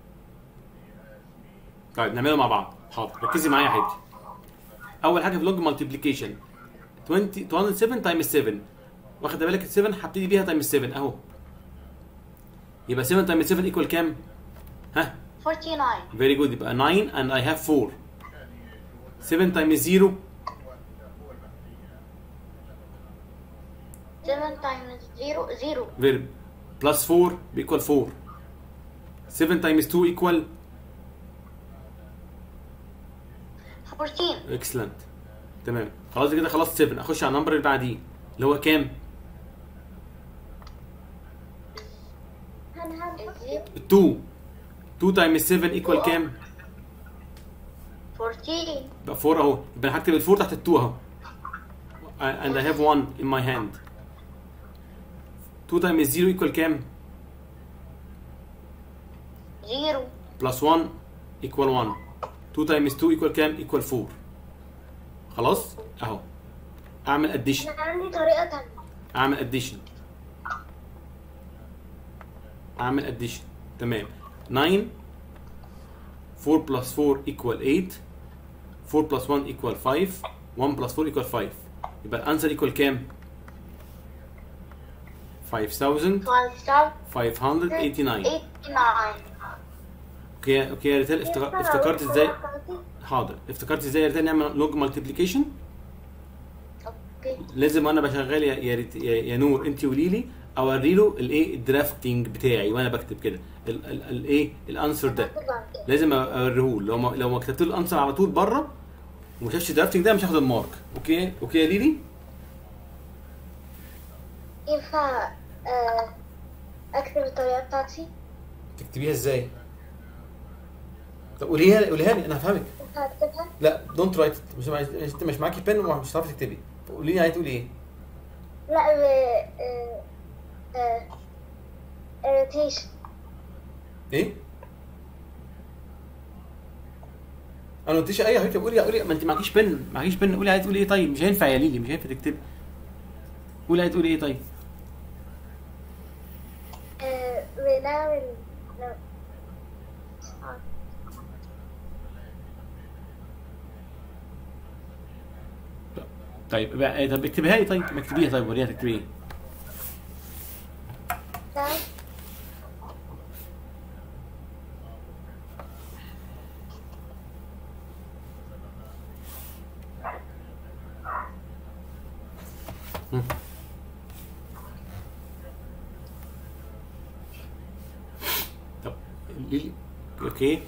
طيب نعمله مع بعض حاضر ركزي معايا يا حبيبتي اول حاجه في لونج مالتيبليكيشن 20 207 تايمز 7 واخده بالك ال 7 هبتدي بيها تايمز 7 اهو يبقى 7 تايمز 7 ايكوال كام؟ ها 49 فيري جود يبقى 9 and I have 4 7 تايمز 0 7 times 0 0 فيرب بلس 4 بيكوال 4 7 تايمز 2 ايكوال 14 اكسلنت تمام خلاص كده خلاص 7 اخش على النمبر اللي بعديه اللي هو كام؟ هنهب 2 2 تايمز 7 ايكوال كام؟ 14 يبقى 4 اهو يبقى انا هكتب ال 4 تحت ال 2 اهو and I have 1 in my hand 2 times 0 equal كام؟ 0 plus 1 equal 1 2 times 2 equal كام؟ equal 4 خلاص؟ اهو اعمل addition انا عندي طريقة تانية اعمل addition اعمل addition تمام 9 4 plus 4 equal 8 4 plus 1 equal 5 1 plus 4 equal 5 يبقى الانسر equal كام 5589 89 اوكي اوكي يا ريتال افتكر- افتكرت ازاي حاضر افتكرت ازاي يا ريتال نعمل لوج مالتيبليكيشن اوكي لازم وانا بشغل يا يا, ريت- يا, يا نور انت وليلي اوري له الايه الدرافتنج بتاعي وانا بكتب كده ال- ال- الايه الانسر ده لازم اوريه له لو ما لو ما كتبت له الانسر على طول بره وما شافش الدرافتنج ده مش هاخد المارك اوكي اوكي يا ليلي ينفع آه، اكتب الطريقة بتاعتي تكتبيها ازاي طب قوليها قوليها لي انا هفهمك ينفع اكتبها لا دونت رايت مش انت مش معاكي بن ومش هتعرفي تكتبي قولي لي عايز تقولي ايه لا ب- آه، آه، irritation ايه انا ما قلتش اي حاجه قولي قولي ما انت معكيش بن معكيش بن قولي عايز تقولي ايه طيب مش هينفع يا ليلي مش هينفع تكتبي قولي عايز تقولي ايه طيب آه، بنعمل لا. آه. طيب بقى- إيه، طب اكتبيها لي طيب ما اكتبيها طيب وريها تكتبي ايه نعم طب ليلي اوكي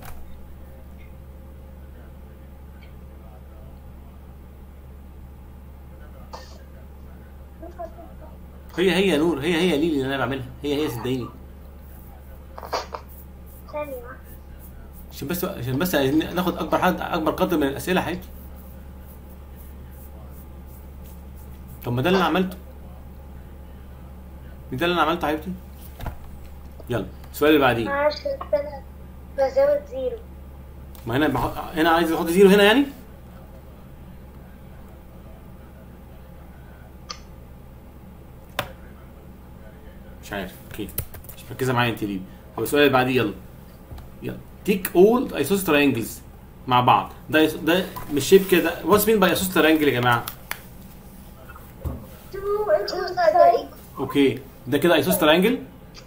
هي هي يا نور هي هي ليلي اللي انا بعملها هي هي صدقيني ثانية عشان بس عشان بس عايزين ناخد اكبر حد اكبر قدر من الاسئله يا حبيبتي طب ما ده اللي انا عملته ده اللي انا عملته يا حبيبتي يلا السؤال اللي بعديه معرفش بس انا بزود زيرو ما هنا بحط هنا عايز احط زيرو هنا يعني مش عارف اوكي مش مركزه معايا انت ليه هو السؤال اللي بعديه يلا يلا تيك اول ايسوس ترينجلز مع بعض ده يس- ده مش شيب كده واتس مين باي ايسوس ترينجل يا جماعه two two sides are equal اوكي ده كده ايسوس ترينجل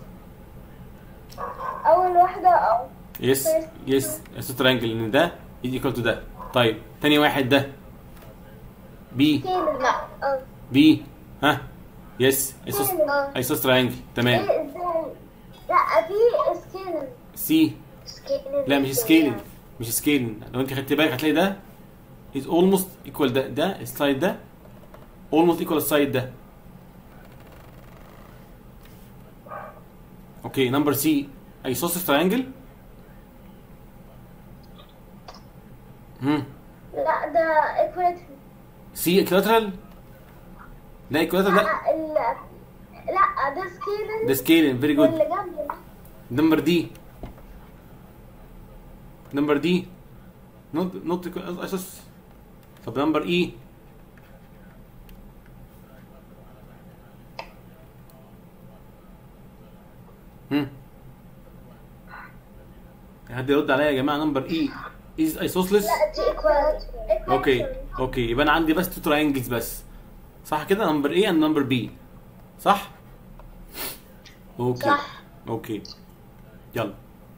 اول واحدة او يس يس ايسوس ترينجل ان ده ايكوال تو ده طيب تاني واحد ده بي كامل لا اه بي ها يس ايسوس كامل اه ايسوس ترينجل تمام ايه ازاي لا في سكيلن سي سكيلينج لا مش سكيلينج مش سكيلينج لو انت خدت بالك هتلاقي ده is almost equal ده ده السايد ده almost equal السايد ده اوكي نمبر سي isosceles triangle هم لا ده ايكواليتي سي equilateral ده equilateral لا لا ال لا ده سكيلينج ده scaling very good واللي جنبه نمبر دي نمبر دي نوت نوت اساس طب نمبر اي هم حد يرد عليا يا جماعه نمبر اي از ايسوسلس لا دي ايكواليتي اوكي اوكي يبقى انا عندي بس تو تراينجلز بس صح كده نمبر اي اند نمبر بي صح اوكي صح. اوكي يلا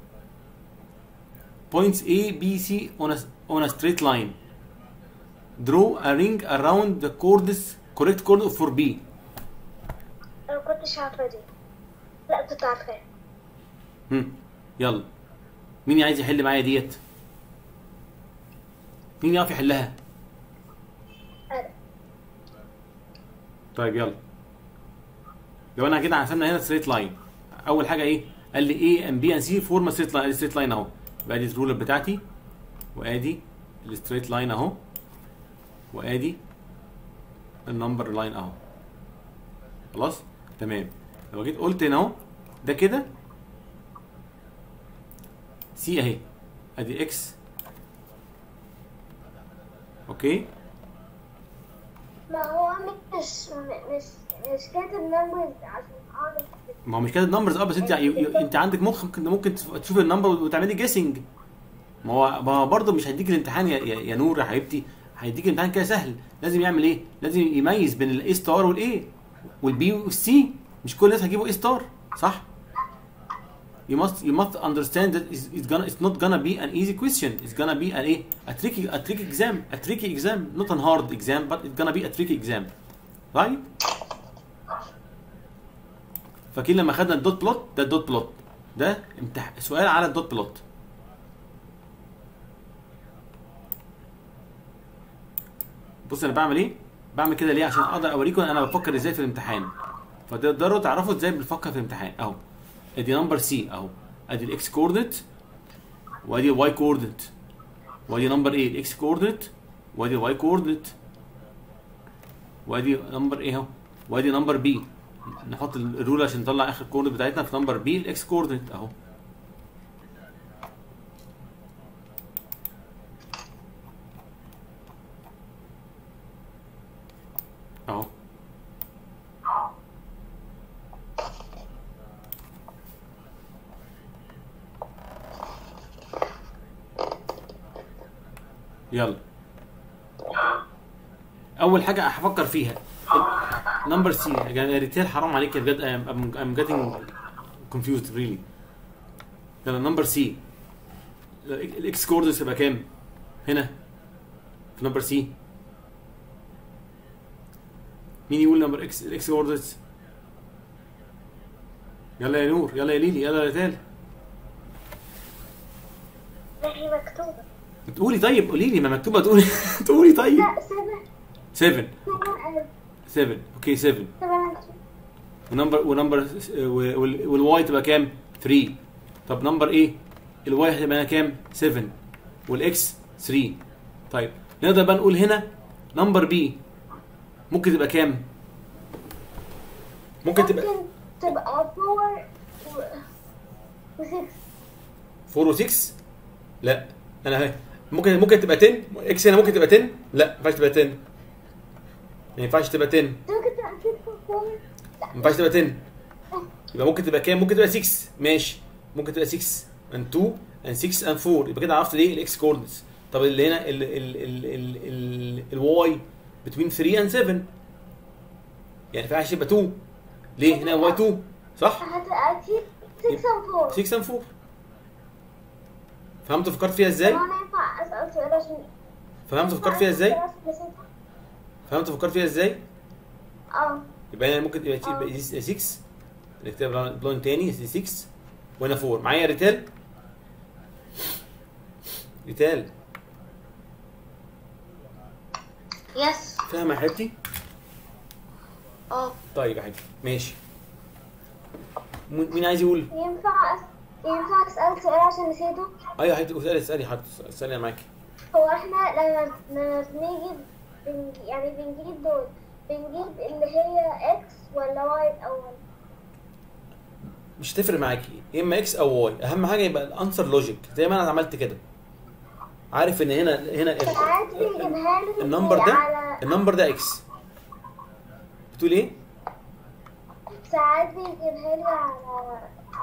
points A B C on a on a straight line draw a ring around the chords correct chord for B انا ما كنتش عارفه دي لا كنت عارفاها هم يلا مين عايز يحل معايا ديت مين يعرف يحلها انا طيب يلا لو انا كده عملنا هنا ستريت لاين اول حاجه ايه قال لي ايه ام بي ان سي فورما ستريت لاين ستريت لاين اهو يبقى ادي الرولر بتاعتي وادي الستريت لاين اهو وادي النمبر لاين اهو خلاص تمام لو جيت قلت هنا اهو ده كده سي اهي ادي اكس اوكي ما هو مش مش مش كاتب نمبرز عشان اعرف ما هو مش كاتب نمبرز اه بس انت ي- ي- انت عندك مخ ممكن ممكن تشوف النمبر وتعملي جيسنج ما هو ما هو برضه مش هيديك الامتحان يا, يا, يا نور يا حبيبتي هيديك الامتحان كده سهل لازم يعمل ايه؟ لازم يميز بين الاي ستار والاي والبي والسي مش كل الناس هيجيبوا اي ستار صح؟ You must you must understand that it's, it's gonna it's not gonna be an easy question. It's gonna be an ايه؟ a tricky a tricky exam a tricky exam not a hard exam but it's gonna be a tricky exam. Right? فاكرين لما خدنا الدوت بلوت ده الدوت بلوت ده امتح... سؤال على الدوت بلوت بص انا بعمل ايه بعمل كده ليه عشان اقدر اوريكم انا بفكر ازاي في الامتحان فتقدروا تعرفوا ازاي بنفكر في الامتحان اهو ادي نمبر سي اهو ادي الاكس كوردينت وادي الواي كوردينت وادي نمبر ايه الاكس كوردينت وادي الواي كوردينت وادي نمبر ايه اهو وادي نمبر بي نحط الرول عشان نطلع اخر كوردينت بتاعتنا في نمبر بي الاكس كوردينت اهو اهو يلا اول حاجه هفكر فيها نمبر سي يا ريتيل حرام عليك يا بجد I'm, I'm getting confused really يلا نمبر سي الاكس كوردس يبقى كام؟ هنا في نمبر سي مين يقول نمبر اكس الاكس كوردس؟ يلا يا نور يلا يا ليلي يلا يا ريتال ده هي مكتوبة تقولي طيب قولي لي ما مكتوبه تقولي تقولي طيب لا سبعة 7 سبعة 7 اوكي 7 سبعة ونمبر ونمبر والواي تبقى كام 3 طب نمبر ايه الواي هتبقى هنا كام 7 والاكس 3 طيب نقدر بقى نقول هنا نمبر بي ممكن تبقى كام ممكن تبقى ممكن تبقى فور و 6 4 و6 لا انا اهي ممكن ممكن تبقى 10 اكس هنا ممكن تبقى 10 لا ما ينفعش تبقى 10 ما ينفعش تبقى 10 ممكن تبقى 6 4 ما ينفعش تبقى 10 يبقى ممكن تبقى كام؟ ممكن تبقى 6 ماشي ممكن تبقى 6 and 2 and 6 and 4 يبقى كده عرفت ليه الاكس كوردنتس طب اللي هنا ال ال ال ال ال الواي between 3 and 7 يعني ما ينفعش يبقى 2 ليه؟ هنا واي 2 صح؟ هتبقى اكيد 6 و 4 6 and 4 فهمت فكرت فيها ازاي؟ طب انا ينفع اسال سؤال عشان فهمت فكرت فيها ازاي؟ فهمت فكرت فيها ازاي؟ اه يبقى هنا ممكن يبقى آه. يبقى 6 نكتب بلون تاني 6 وهنا 4 معايا يا ريتال ريتال يس فاهمه يا حبيبتي اه طيب يا حبيبتي ماشي مين مين عايز يقول ينفع أس... ينفع أسأل سؤال عشان نسيته ايوه يا حبيبتي اسالي اسالي حضرتك اسالي انا معاكي هو احنا لما لما بنيجي بن... يعني بنجيب دول بنجيب اللي هي اكس ولا واي الأول مش هتفرق معاكي يا اما اكس او واي اهم حاجه يبقى الانسر لوجيك زي ما انا عملت كده عارف ان هنا هنا ساعات بيجيبها لي النمبر ده على النمبر ده اكس بتقول ايه ساعات بيجيبها لي على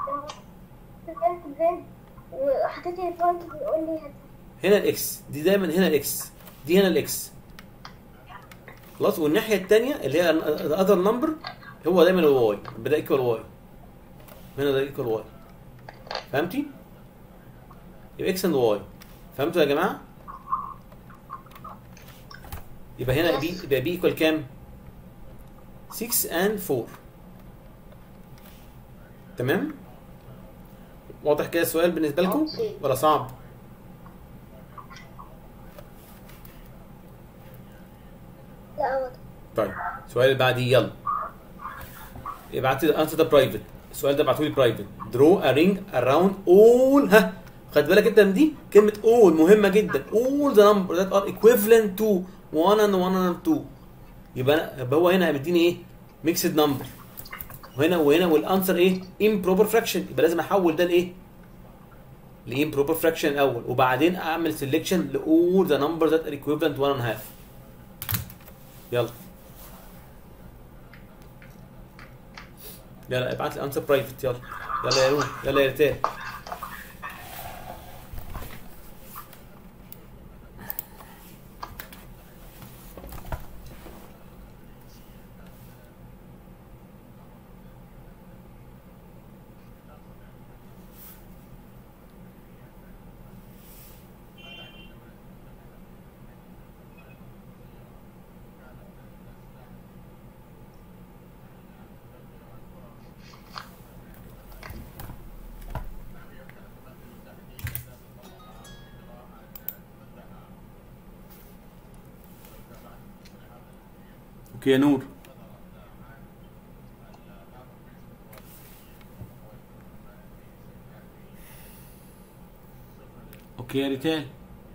زد وحطيت لي بوينت بيقول لي هات هنا الاكس دي دايما هنا الاكس دي هنا الاكس خلاص والناحيه الثانيه اللي هي الاذر نمبر هو دايما الواي بدا ايكوال واي هنا ده ايكوال واي فهمتي يبقى اكس اند واي فهمتوا يا جماعه يبقى هنا بي يبقى بي ايكوال كام 6 اند 4 تمام واضح كده السؤال بالنسبه لكم أوكي. ولا صعب لا واضح طيب السؤال اللي بعديه يلا ابعت لي الانسر ده برايفت السؤال ده ابعته لي برايفت درو ا رينج اراوند اول ها خد بالك انت من دي كلمه اول مهمه جدا اول ذا نمبر ذات ار ايكويفالنت تو 1 and 1 and 2 يبقى أنا- يبقى هو هنا مديني ايه ميكسد نمبر وهنا وهنا والانسر ايه امبروبر فراكشن يبقى لازم احول ده لايه لامبروبر فراكشن الاول وبعدين اعمل سيلكشن لاول ذا نمبر ذات ار ايكويفالنت 1 and هاف يلا يلا ابعت لي انسر برايفت يلا يلا يا نور يلا يا ريتال اوكي يا نور اوكي يا ريتال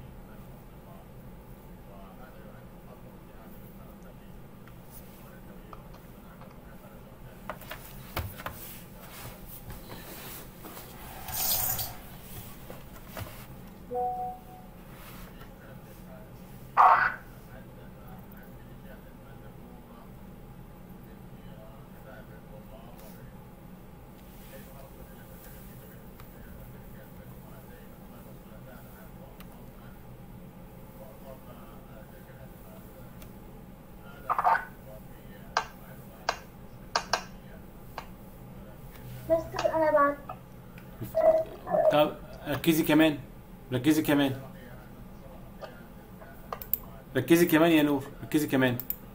بس انا بعد طب ركزي كمان ركزي كمان ركزي كمان يا نور ركزي كمان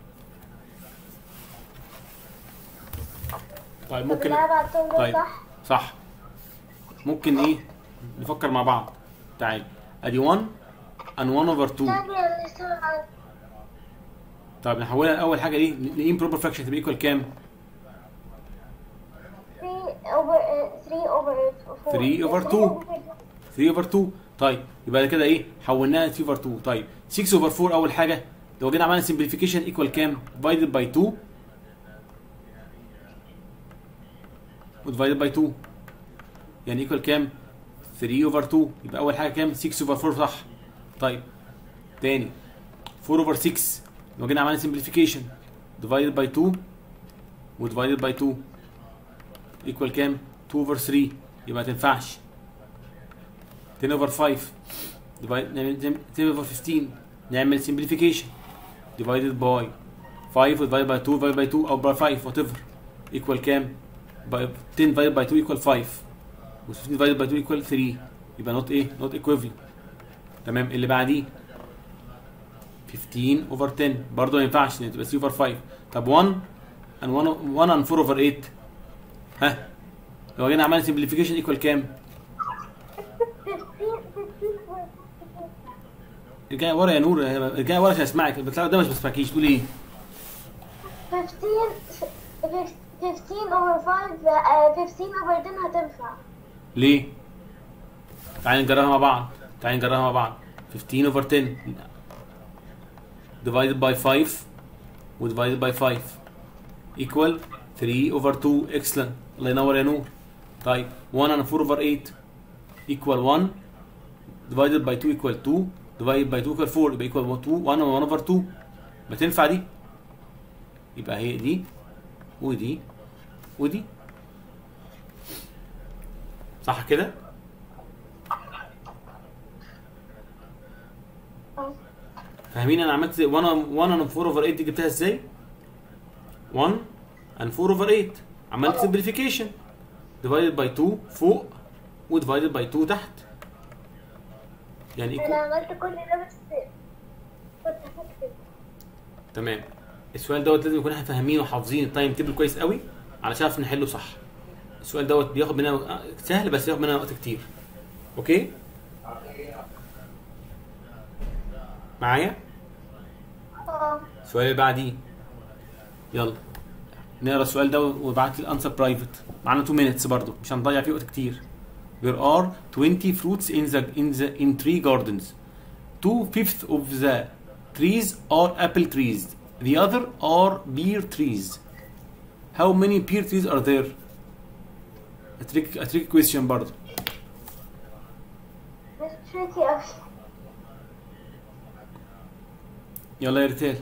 طيب طب ممكن اللي انا بعتهم دول طيب صح صح ممكن ايه نفكر مع بعض تعال ادي 1 and 1 over 2 ثانية اللي سمعت طيب نحولها لاول حاجه دي لامبروبر فراكشن تبقى ايكوال كام 3 over 3 over 4 3 over 2. 3 اوفر 2 طيب يبقى كده ايه حولناها 3 اوفر 2 طيب 6 اوفر 4 اول حاجه لو جينا عملنا سمبليفيكيشن ايكوال كام ديفايدد باي 2 وديفايدد باي 2 يعني ايكوال كام 3 اوفر 2 يبقى اول حاجه كام 6 اوفر 4 صح طيب تاني 4 اوفر 6 لو جينا عملنا سمبليفيكيشن ديفايدد باي 2 وديفايدد باي 2 ايكوال كام 2 اوفر 3 يبقى ما تنفعش 10 over 5 divide نعمل 10 over 15 نعمل simplification divided by 5 divided by 2 divided by 2 او by 5 whatever equal كام؟ by 10 divided by 2 equal 5 و 15 divided by 2 equal 3 يبقى not ايه؟ not equivalent تمام اللي بعديه 15 over 10 برضه ما ينفعش لان تبقى 3 over 5 طب 1 and 1 1 and 4 over 8 ها لو جينا عملنا simplification equal كام؟ 15 15 ارجعي ورا يا نور ارجعي ورا عشان اسمعك بتلاقي قدامك ما بسمعكيش تقول ايه 15 15 over 5 uh, 15 over 10 هتنفع ليه؟ تعالي نجربها مع بعض تعالي نجربها مع بعض 15 over 10 divided by 5 و divided by 5 equal 3 over 2 excellent الله ينور يا نور طيب 1 and 4 over 8 equal 1 divided by 2 equal 2 divided by 2 equal 4 يبقى equal 2 1 و 1 over 2 ما تنفع دي يبقى هي دي ودي ودي صح كده؟ اه فاهمين انا عملت 1 1 and 4 over 8 دي جبتها ازاي؟ 1 and 4 over 8 عملت simplification divided by 2 فوق و divided by 2 تحت يعني انا equal عملت كل ده بس كنت هكتب تمام السؤال دوت لازم نكون احنا فاهمين وحافظين التايم تيبل كويس قوي علشان نعرف نحله صح السؤال دوت بياخد مننا وق- سهل بس ياخد مننا وقت كتير اوكي معايا اه السؤال اللي بعديه يلا نقرا السؤال ده وابعت لي الانسر برايفت معانا 2 minutes برضو مش هنضيع فيه وقت كتير There are 20 fruits in the in the in tree gardens. Two fifths of the trees are apple trees. The other are pear trees. How many pear trees are there? A trick a trick question برضو. مش tricky اوي يلا يا ريتال.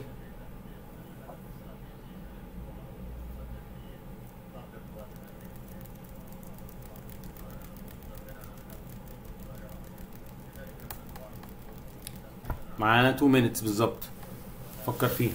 معانا 2 minutes بالظبط فكر فيه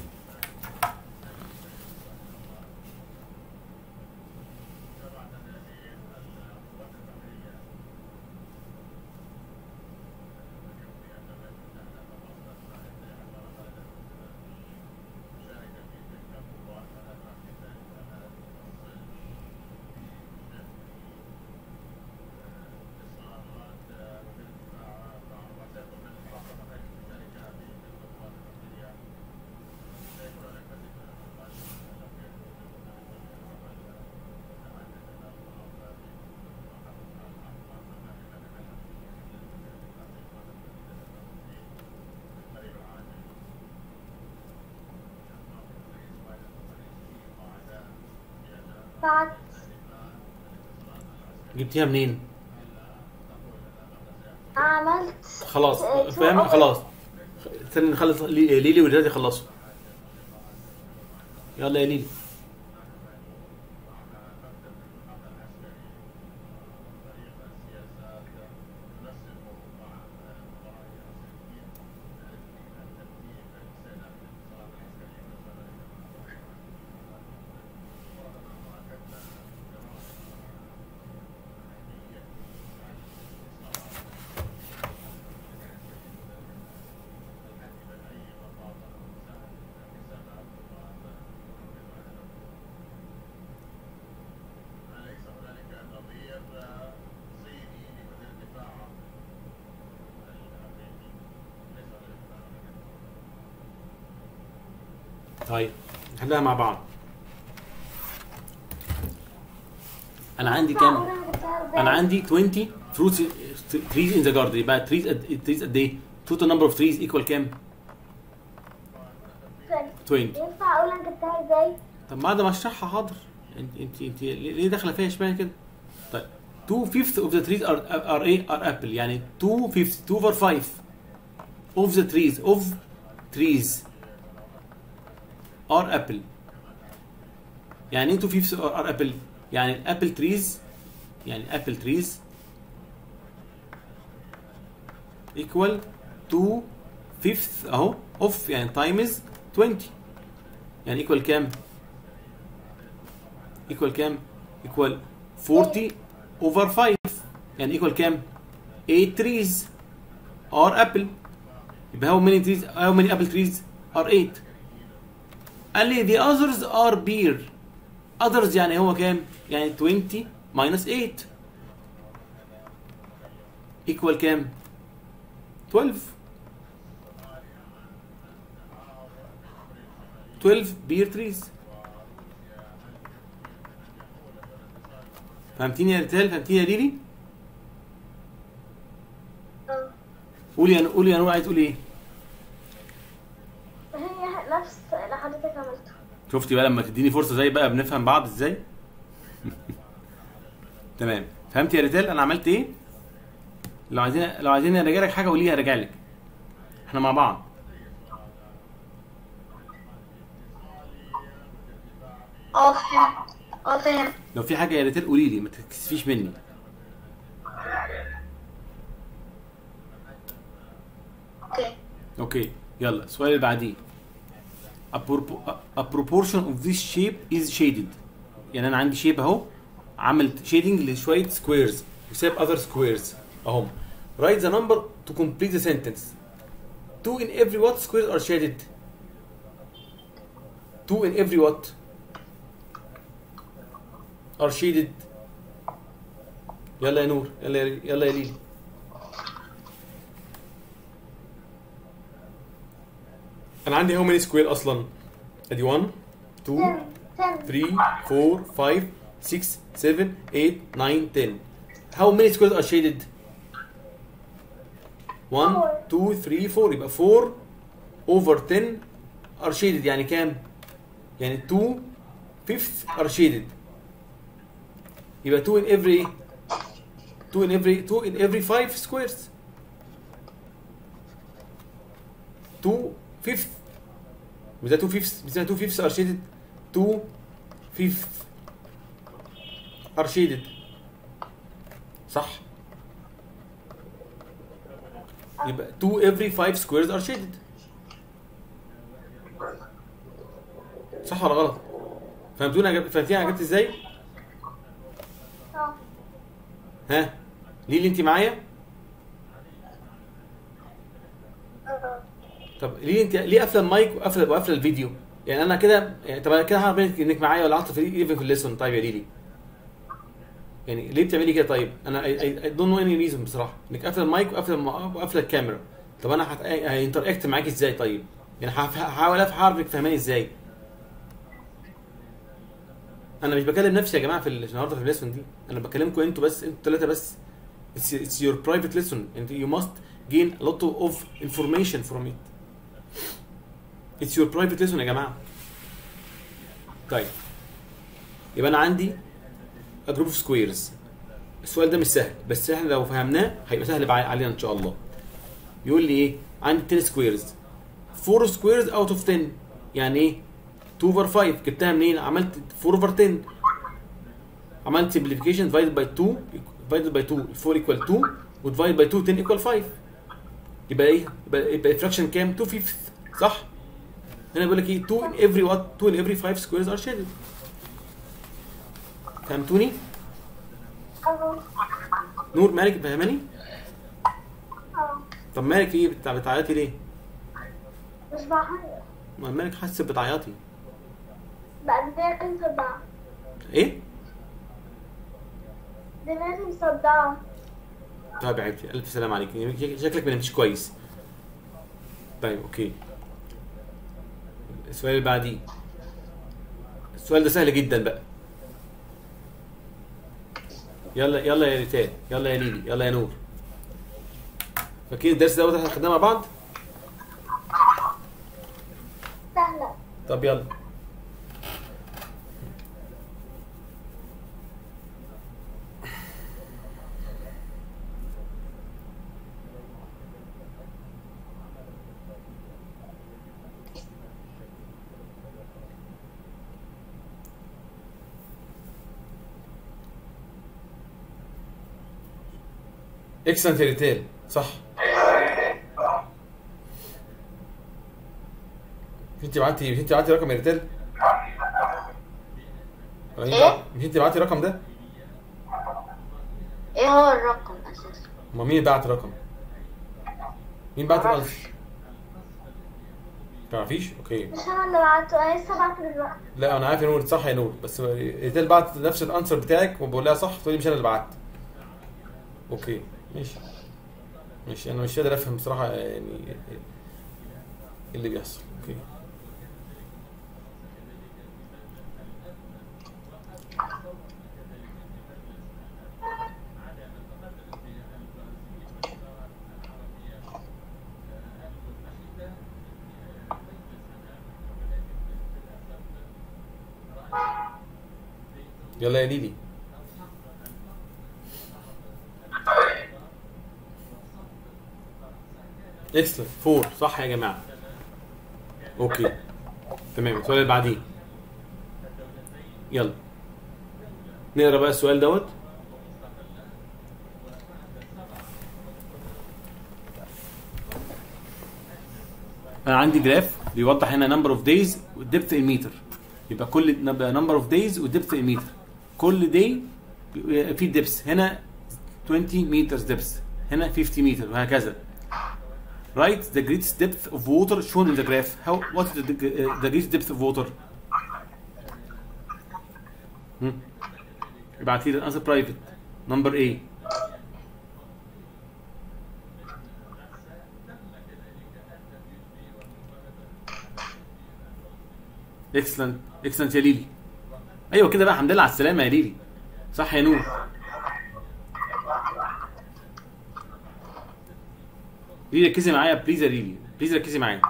بعد جبتيها منين؟ عملت خلاص آه، فاهم two خلاص استنى نخلص لي- ليلي ورجال يخلصوا يلا يا ليلي طيب نحلها مع بعض انا عندي كام انا عندي 20 fruits trees in the garden يبقى trees قد- trees قد ايه total number of trees equal كام 20 ينفع اقول انا جبتها ازاي؟ طب بعد ما اشرحها حاضر انت انت انت ليه داخله فيها اشمعنى كده طيب 2 fifths of the trees are are ايه are apple يعني 2 fifths 2 over 5 of the trees of trees are apple يعني ايه 2 fifths are are apple يعني الابل تريز يعني ابل تريز equal 2 fifths اهو اوف يعني times 20 يعني equal كام؟ equal كام؟ equal 40 over 5 يعني equal كام؟ 8 trees are apple يبقى how many trees how many apple trees are 8 قال لي the others are beer others يعني هو كام؟ يعني 20 minus 8 equal كام؟ 12 12 بير تريز فهمتيني يا ريتال فهمتيني يا ليلي اه قولي يا قولي يا نور عايز تقولي ايه هي نفس اللي حضرتك عملته شفتي بقى لما تديني فرصه زي بقى بنفهم بعض ازاي تمام فهمتي يا ريتال انا عملت ايه لو عايزين لو عايزين اراجع لك حاجه قوليها اراجع لك احنا مع بعض اه فهمت اه فهمت لو في حاجه يا ريتال قولي لي ما تكسفيش مني اوكي اوكي يلا السؤال اللي بعديه a, propor- a proportion of this shape is shaded يعني انا عندي شيب اهو عملت شيدنج لشويه سكويرز وساب other squares اهم write the number to complete the sentence two in every what squares are shaded two in every what are shaded يلا يا نور يلا يا- يلا يا ليلي انا عندي how many square اصلا ادي 1 2 10 10 3 4 5 6 7 8 9 10 how many squares are shaded 1 2 3 4 يبقى 4 over 10 are shaded يعني كام يعني 2 fifth are shaded يبقى 2 in every 2 in every 2 in every 5 squares 2 fifth مش ده 2 fifths مش ده 2 fifths are shaded 2 fifth are shaded صح يبقى 2 every 5 squares are shaded صح ولا غلط؟ فهمتوني أنا جبت فهمتيني انا جبت ازاي؟ اه ها؟ ليلي انت معايا؟ اه طب ليه انت ليه قافله المايك وقافله وقافله الفيديو؟ يعني انا كده يعني طب انا كده هعرف منك انك معايا ولا عاطفه في ايفن في الليسون طيب يا ليلي يعني ليه بتعملي كده طيب؟ انا اي دونت نو اني ريزون بصراحه انك قافله المايك وقافله الم- وقافله الكاميرا طب انا هت- هينتراكت معاكي ازاي طيب؟ يعني هف- هحاول افهم هعرفك فاهماني ازاي؟ انا مش بكلم نفسي يا جماعه في ال- النهارده في الليسون دي انا بكلمكم انتوا بس انتوا ثلاثه بس it's, it's your private lesson and you must gain a lot of information from it It's your private lesson يا جماعة. طيب. يبقى أنا عندي a group of squares. السؤال ده مش سهل بس احنا لو فهمناه هيبقى سهل بع- علينا إن شاء الله. يقول لي إيه؟ عندي 10 squares. 4 squares out of 10 يعني إيه؟ 2 over 5 جبتها منين؟ عملت 4 over 10 عملت simplification divided by 2 divided by 2 4 equal 2 و divided by 2 10 equal 5 يبقى ايه؟ يبقى يبقى الفراكشن كام؟ 2 fifth صح؟ هنا بيقول لك ايه 2 in every what 2 in every 5 squares are shaded فهمتوني؟ اه نور مالك فاهماني؟ اه طب مالك في ايه بتع- بتعيطي ليه؟ مش بعيط ما مالك حاسه بتعيطي بقى دماغي مصدعة ايه؟ دماغي مصدعة طيب يا حبيبتي الف سلام عليك شك- شكلك ما نمتيش كويس طيب اوكي السؤال اللي بعديه السؤال ده سهل جدا بقى يلا يلا يا ريتان يلا يا ليلي يلا يا نور فاكرين الدرس دوت احنا خدناه مع بعض سهلة طب يلا اكسلنت ريتيل صح مش انت بعتي مش انت بعتي رقم ريتيل ولا ايه؟ انت- مش انت بعتي الرقم ده ايه هو الرقم اساسا امال مين بعت الرقم مين بعت معرفش. الالف تعرفيش اوكي مش انا اللي بعته انا لسه بعته دلوقتي لا انا عارف يا نور صح يا نور بس ريتيل بعت نفس الانسر بتاعك وبقول لها صح تقول لي مش انا اللي بعت اوكي ماشي ماشي انا مش قادر افهم بصراحه يعني ايه اللي بيحصل اوكي يلا يا ليلي اكسلنت فور صح يا جماعه اوكي تمام السؤال اللي بعديه يلا نقرا بقى السؤال دوت انا عندي جراف بيوضح هنا نمبر اوف دايز والدبث ان متر يبقى كل نمبر اوف دايز والدبث ان متر كل داي في دبس هنا 20 متر دبس هنا 50 متر وهكذا Write the greatest depth of water shown in the graph. How what is the, uh, the greatest depth of water? Hmm. ابعت لي الانسر برايفت نمبر A اكسلنت اكسلنت يا ليلي ايوه كده بقى الحمد لله على السلامه يا ليلي صح يا نور ليلي ركزي معايا بليز يا ليلي بليز ركزي معايا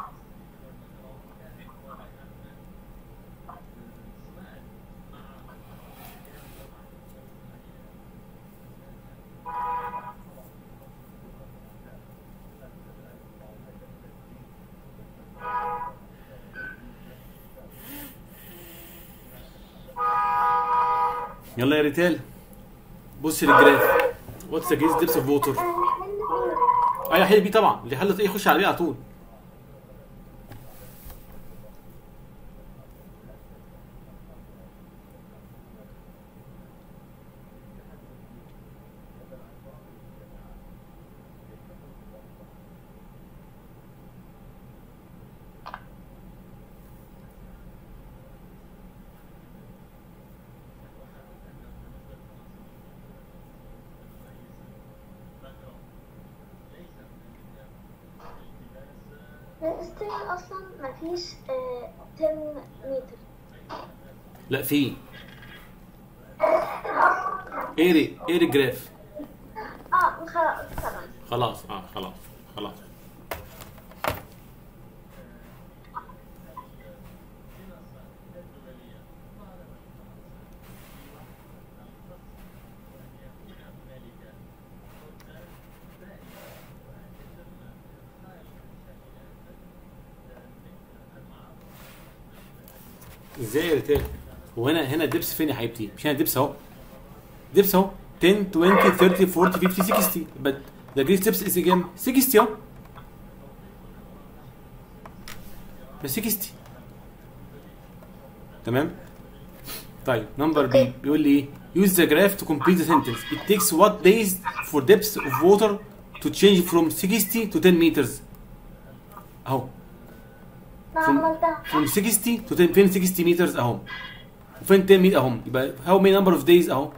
يلا يا ريتال بص للجراف واتس ذا جيز ديبس اوف ووتر ايوه حل بيه طبعا اللي حلت ايه خش على بيه على طول ستيل اصلا مفيش آه 10 متر لا في اقري اقري الجراف اه خلاص خلاص خلاص اه خلاص خلاص ازاي يا ريتال هو هنا هنا الدبس فين يا حبيبتي مش هنا الدبس اهو دبس اهو 10 20 30 40 50 60 but the great steps is again 60 اهو بس 60 تمام طيب نمبر بي بيقول لي ايه use the graph to complete the sentence it takes what days for depths of water to change from 60 to 10 meters اهو ما From- عملتها from 60 to 10 فين 60 meters اهو وفين 10 متر اهو يبقى how many number of days اهو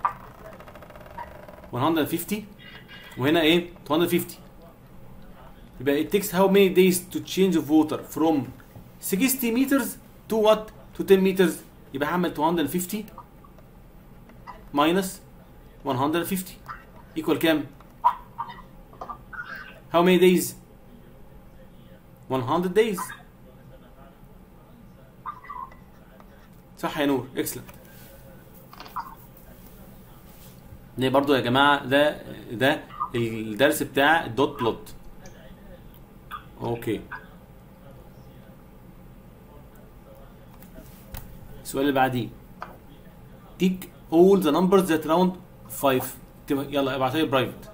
150 وهنا ايه 250 يبقى it takes how many days to change of water from 60 meters to what to 10 meters يبقى هعمل 250 minus 150 equal كام how many days 100 days صح يا نور اكسلنت ده برضو يا جماعه ده ده الدرس بتاع الدوت بلوت اوكي السؤال اللي بعديه تيك all the numbers that round 5 يلا ابعتها لي برايفت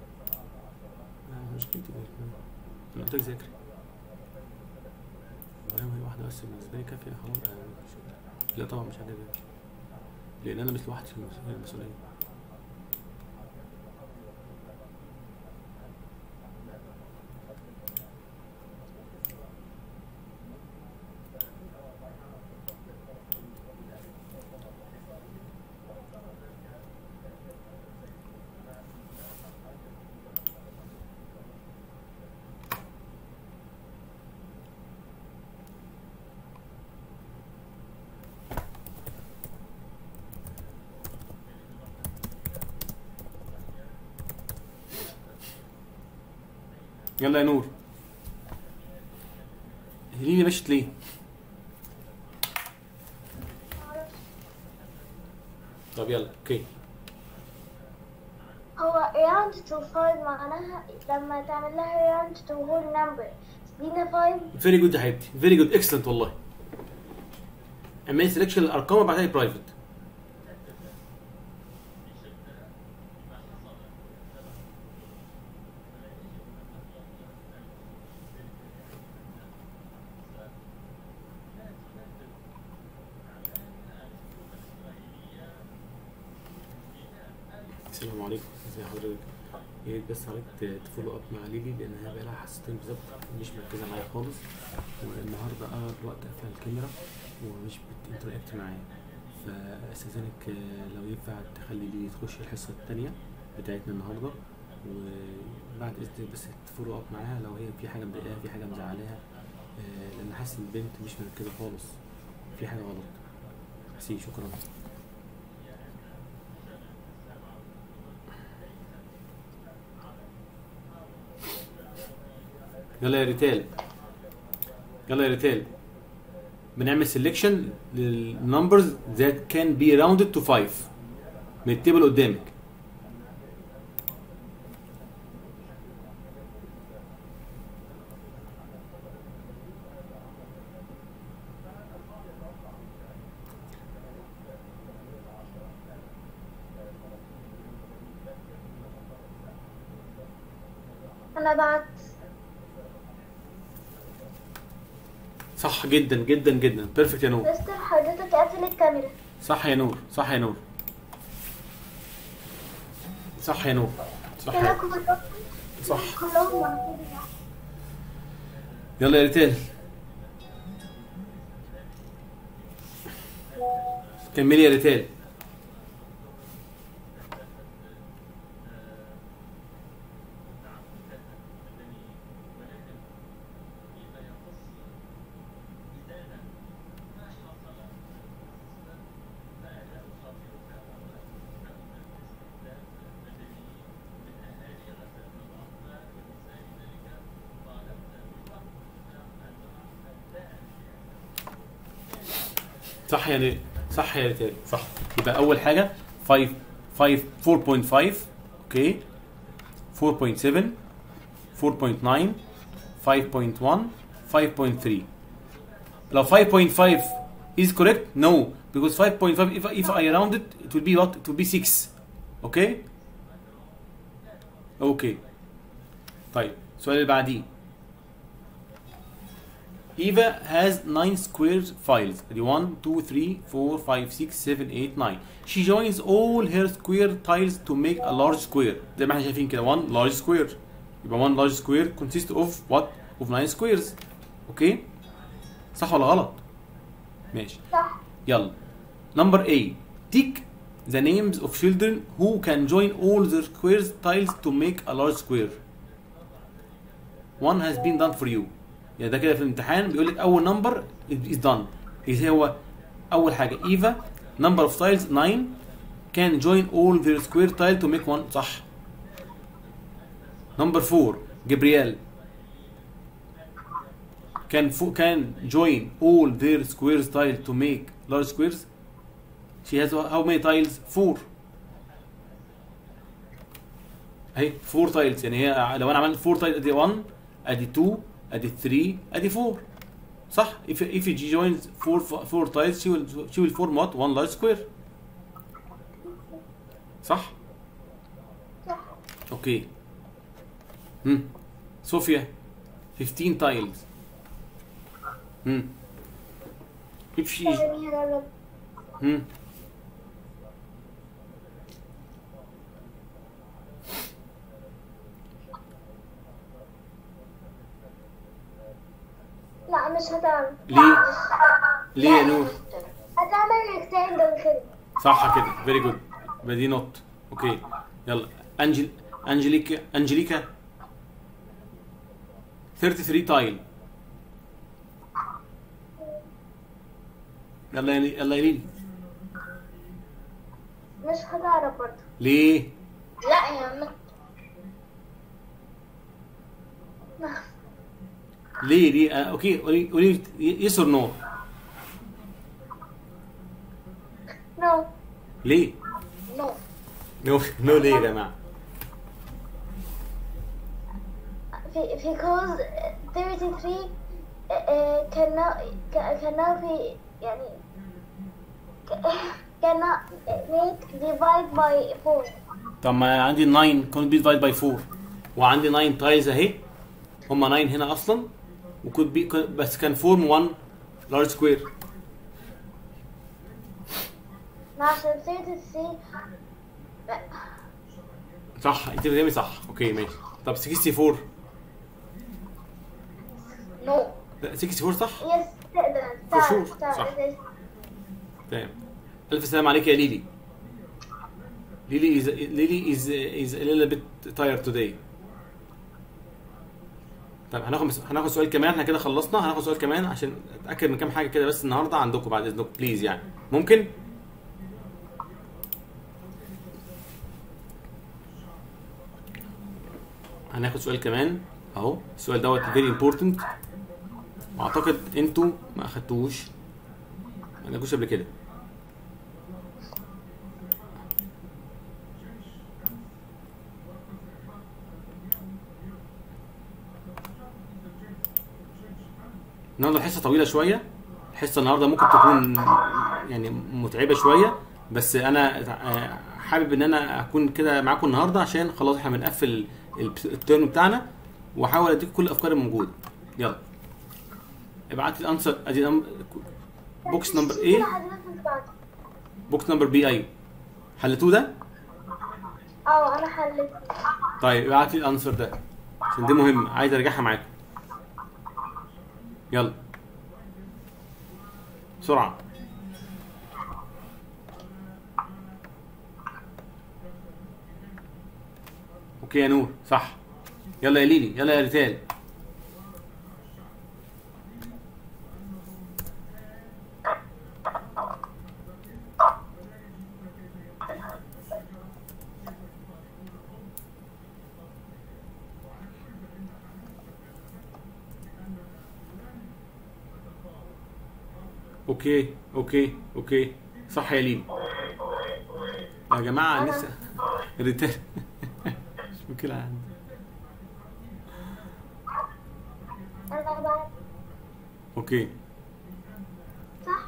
مشكلتي انا قلت لك ذاكري طالما هي واحده بس بالنسبه لي كافيه خلاص أنا مش- لا طبعا مش عاجبني لان انا مش لوحدي في المس- المسؤوليه يلا يا نور هليني مشت ليه؟ طب يلا اوكي هو round to five معناها لما تعمل لها round to whole number دينا five فيري جود يا حبيبتي فيري جود اكسلنت والله اعملي سelection للارقام وبعدها برايفت السلام عليكم ازي حضرتك يا ريت بس عليك ت- تفولو اب مع ليلي لان هي بقالها حصتين بالظبط مش مركزه معايا خالص والنهارده اغلب الوقت قافله الكاميرا ومش بتنتراكت معايا فاستاذنك آه، لو ينفع تخلي ليلي تخش الحصه الثانيه بتاعتنا النهارده وبعد اذنك بس تفولو اب معاها لو هي في حاجه مضايقاها في حاجه مزعلاها آه، لان حاسس ان البنت مش مركزه خالص في حاجه غلط ميرسي شكرا يلا يا ريتال يلا يا ريتال بنعمل سelection للنمبرز that can be rounded to 5 من التيبل قدامك أنا بعت صح جدا جدا جدا بيرفكت يا نور مستر حضرتك قافل الكاميرا صح يا نور صح يا نور صح يا نور صح كده يا كلهم صح كلهم بعتوا يلا يا ريتال كملي يا ريتال صح يعني صح يا ريتال صح يبقى اول حاجه 5 5 4.5 اوكي 4.7 4.9 5.1 5.3 لو 5.5 is correct no because 5.5 if, if I round it it will be what it will be 6 okay اوكي طيب السؤال اللي بعديه Eva has 9 square files. The 1, 2, 3, 4, 5, 6, 7, 8, 9. She joins all her square tiles to make a large square. زي ما احنا شايفين كده 1 large square. يبقى 1 large square consists of what? Of 9 squares. اوكي؟ صح ولا غلط؟ ماشي. صح يلا. Number A. Tick the names of children who can join all their squares tiles to make a large square. One has been done for you. يعني ده كده في الامتحان بيقول لك اول نمبر is done. ايه هو اول حاجه ايفا number of tiles 9 can join all their square tile to make one صح. Number 4 جبريال can fo- can join all their squares tile to make large squares. She has how many tiles? 4 اهي 4 tiles يعني هي لو انا عملت 4 tiles ادي 1 ادي 2 ادي 3 ادي 4 صح if if she joins 4 4 tiles she will she will form what one large square صح صح اوكي هم صوفيا 15 tiles امم امشي ثانية هجرب امم لا مش هتعمل ليه؟ ليه يا نور؟ هتعمل ريكتانجل كده صح كده فيري جود يبقى دي نوت اوكي يلا انجل انجليكا انجليكا 33 تايل يلا يا يلا يا ليلي مش هتعرف برضه ليه؟ لا يا مس ليه ليه آه اوكي قولي قولي يس اور نو نو ليه؟ نو نو نو ليه يا جماعه؟ في في كوز 33 آه، آه، كان نا- كان في يعني كان make divide by 4 طب ما عندي 9 كون بي ديفايد باي 4 وعندي 9 تايلز اهي هما 9 هنا اصلا وكود بي بس كان فورم 1 لارج سكوير ما عشان 33 لا، صح انت بتعملي صح اوكي ماشي طب 64 نو لا 64 صح يس تقدر For تعرف sure. تعرف صح. إزاي. تمام الف سلام عليك يا ليلي ليلي is ليلي is is a little bit tired today طيب هناخد هناخد سؤال كمان احنا كده خلصنا هناخد سؤال كمان عشان اتاكد من كام حاجه كده بس النهارده عندكم بعد اذنكم بليز يعني ممكن هناخد سؤال كمان اهو السؤال دوت فيري امبورتنت واعتقد انتوا ما اخدتوش ما عندكوش قبل كده النهارده الحصه طويله شويه الحصه النهارده ممكن تكون يعني متعبه شويه بس انا آه، حابب ان انا اكون كده معاكم النهارده عشان خلاص احنا بنقفل الت- الترم بتاعنا واحاول اديكم كل الافكار الموجوده يلا ابعت لي الانسر ادي نم- بوكس نمبر كده ايه حضرتك انت بعد بوكس نمبر بي ايوه حلتوه ده اه انا حلت طيب ابعت لي الانسر ده عشان دي مهم عايز ارجعها معاكم يلا بسرعه اوكي يا نور صح يلا يا ليلي يلا يا ريتال اوكي اوكي اوكي صح يا ليلي يا جماعه أنا- لسه ريتال مش مشكله عندي انا بعد اوكي صح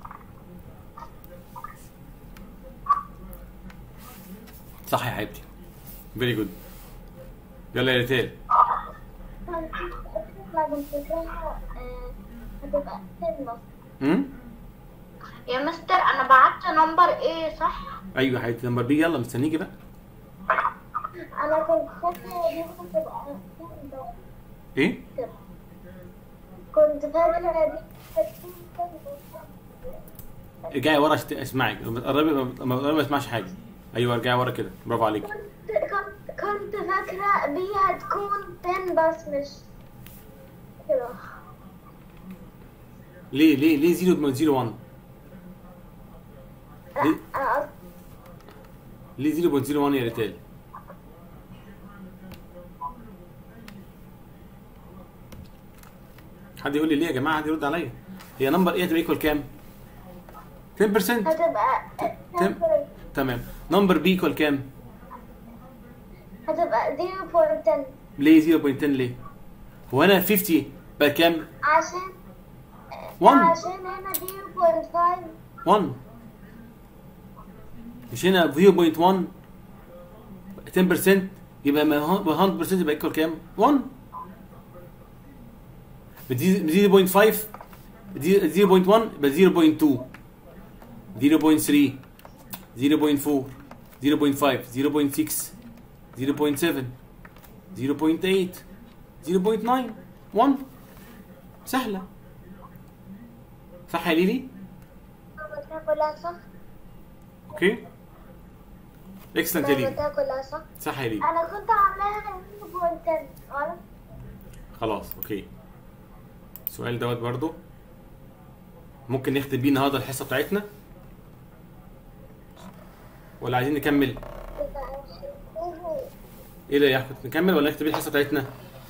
صح يا حبيبتي فيري جود يلا يا ريتال ما كنت فاكراها آه، هتبقى 10 بس امم يا مستر انا بعت نمبر ايه صح ايوه يا حبيبتي نمبر بي يلا مستنيكي بقى انا كنت فاكره دي هتبقى 10 بس ايه كنت فاكره دي هتكون 10 بس ارجعي ورا عشان اسمعك لما تقربي لما تقربي ما اسمعش حاجه ايوه ارجعي ورا كده برافو عليك كنت كنت كنت فاكرة بي هتكون 10 بس مش كده ليه ليه ليه 0.01 لا ليه؟ أنا قصدي ليه 0.01 يا ريتال حد يقول لي ليه يا جماعه حد يرد عليا هي نمبر ايه هتبقى ايكوال كام 10% هتبقى تم. تمام نمبر بي ايكوال كام هتبقى 0.10 ليه 0.10 ليه هو انا 50 بقى كام عشان 1 عشان هنا 0.5 1 مش هنا 0.1 10% يبقى ما هو 100% يبقى ايكوال كام 1 بدي بدي 0.5 دي 0.1 يبقى 0.2 0.3 0.4 0.5 0.6 0.7 0.8 0.9 1 سهلة صح يا ليلي؟ عملتها كلها صح؟ اوكي اكسلنت يا ليلي عملتها كلها صح؟ صح يا ليلي أنا كنت عاملاها 0.10 غلط؟ خلاص اوكي السؤال دوت برضو ممكن نختم بيه النهارده الحصه بتاعتنا ولا عايزين نكمل ايه اللي يا كنت نكمل ولا نختم بيه الحصه بتاعتنا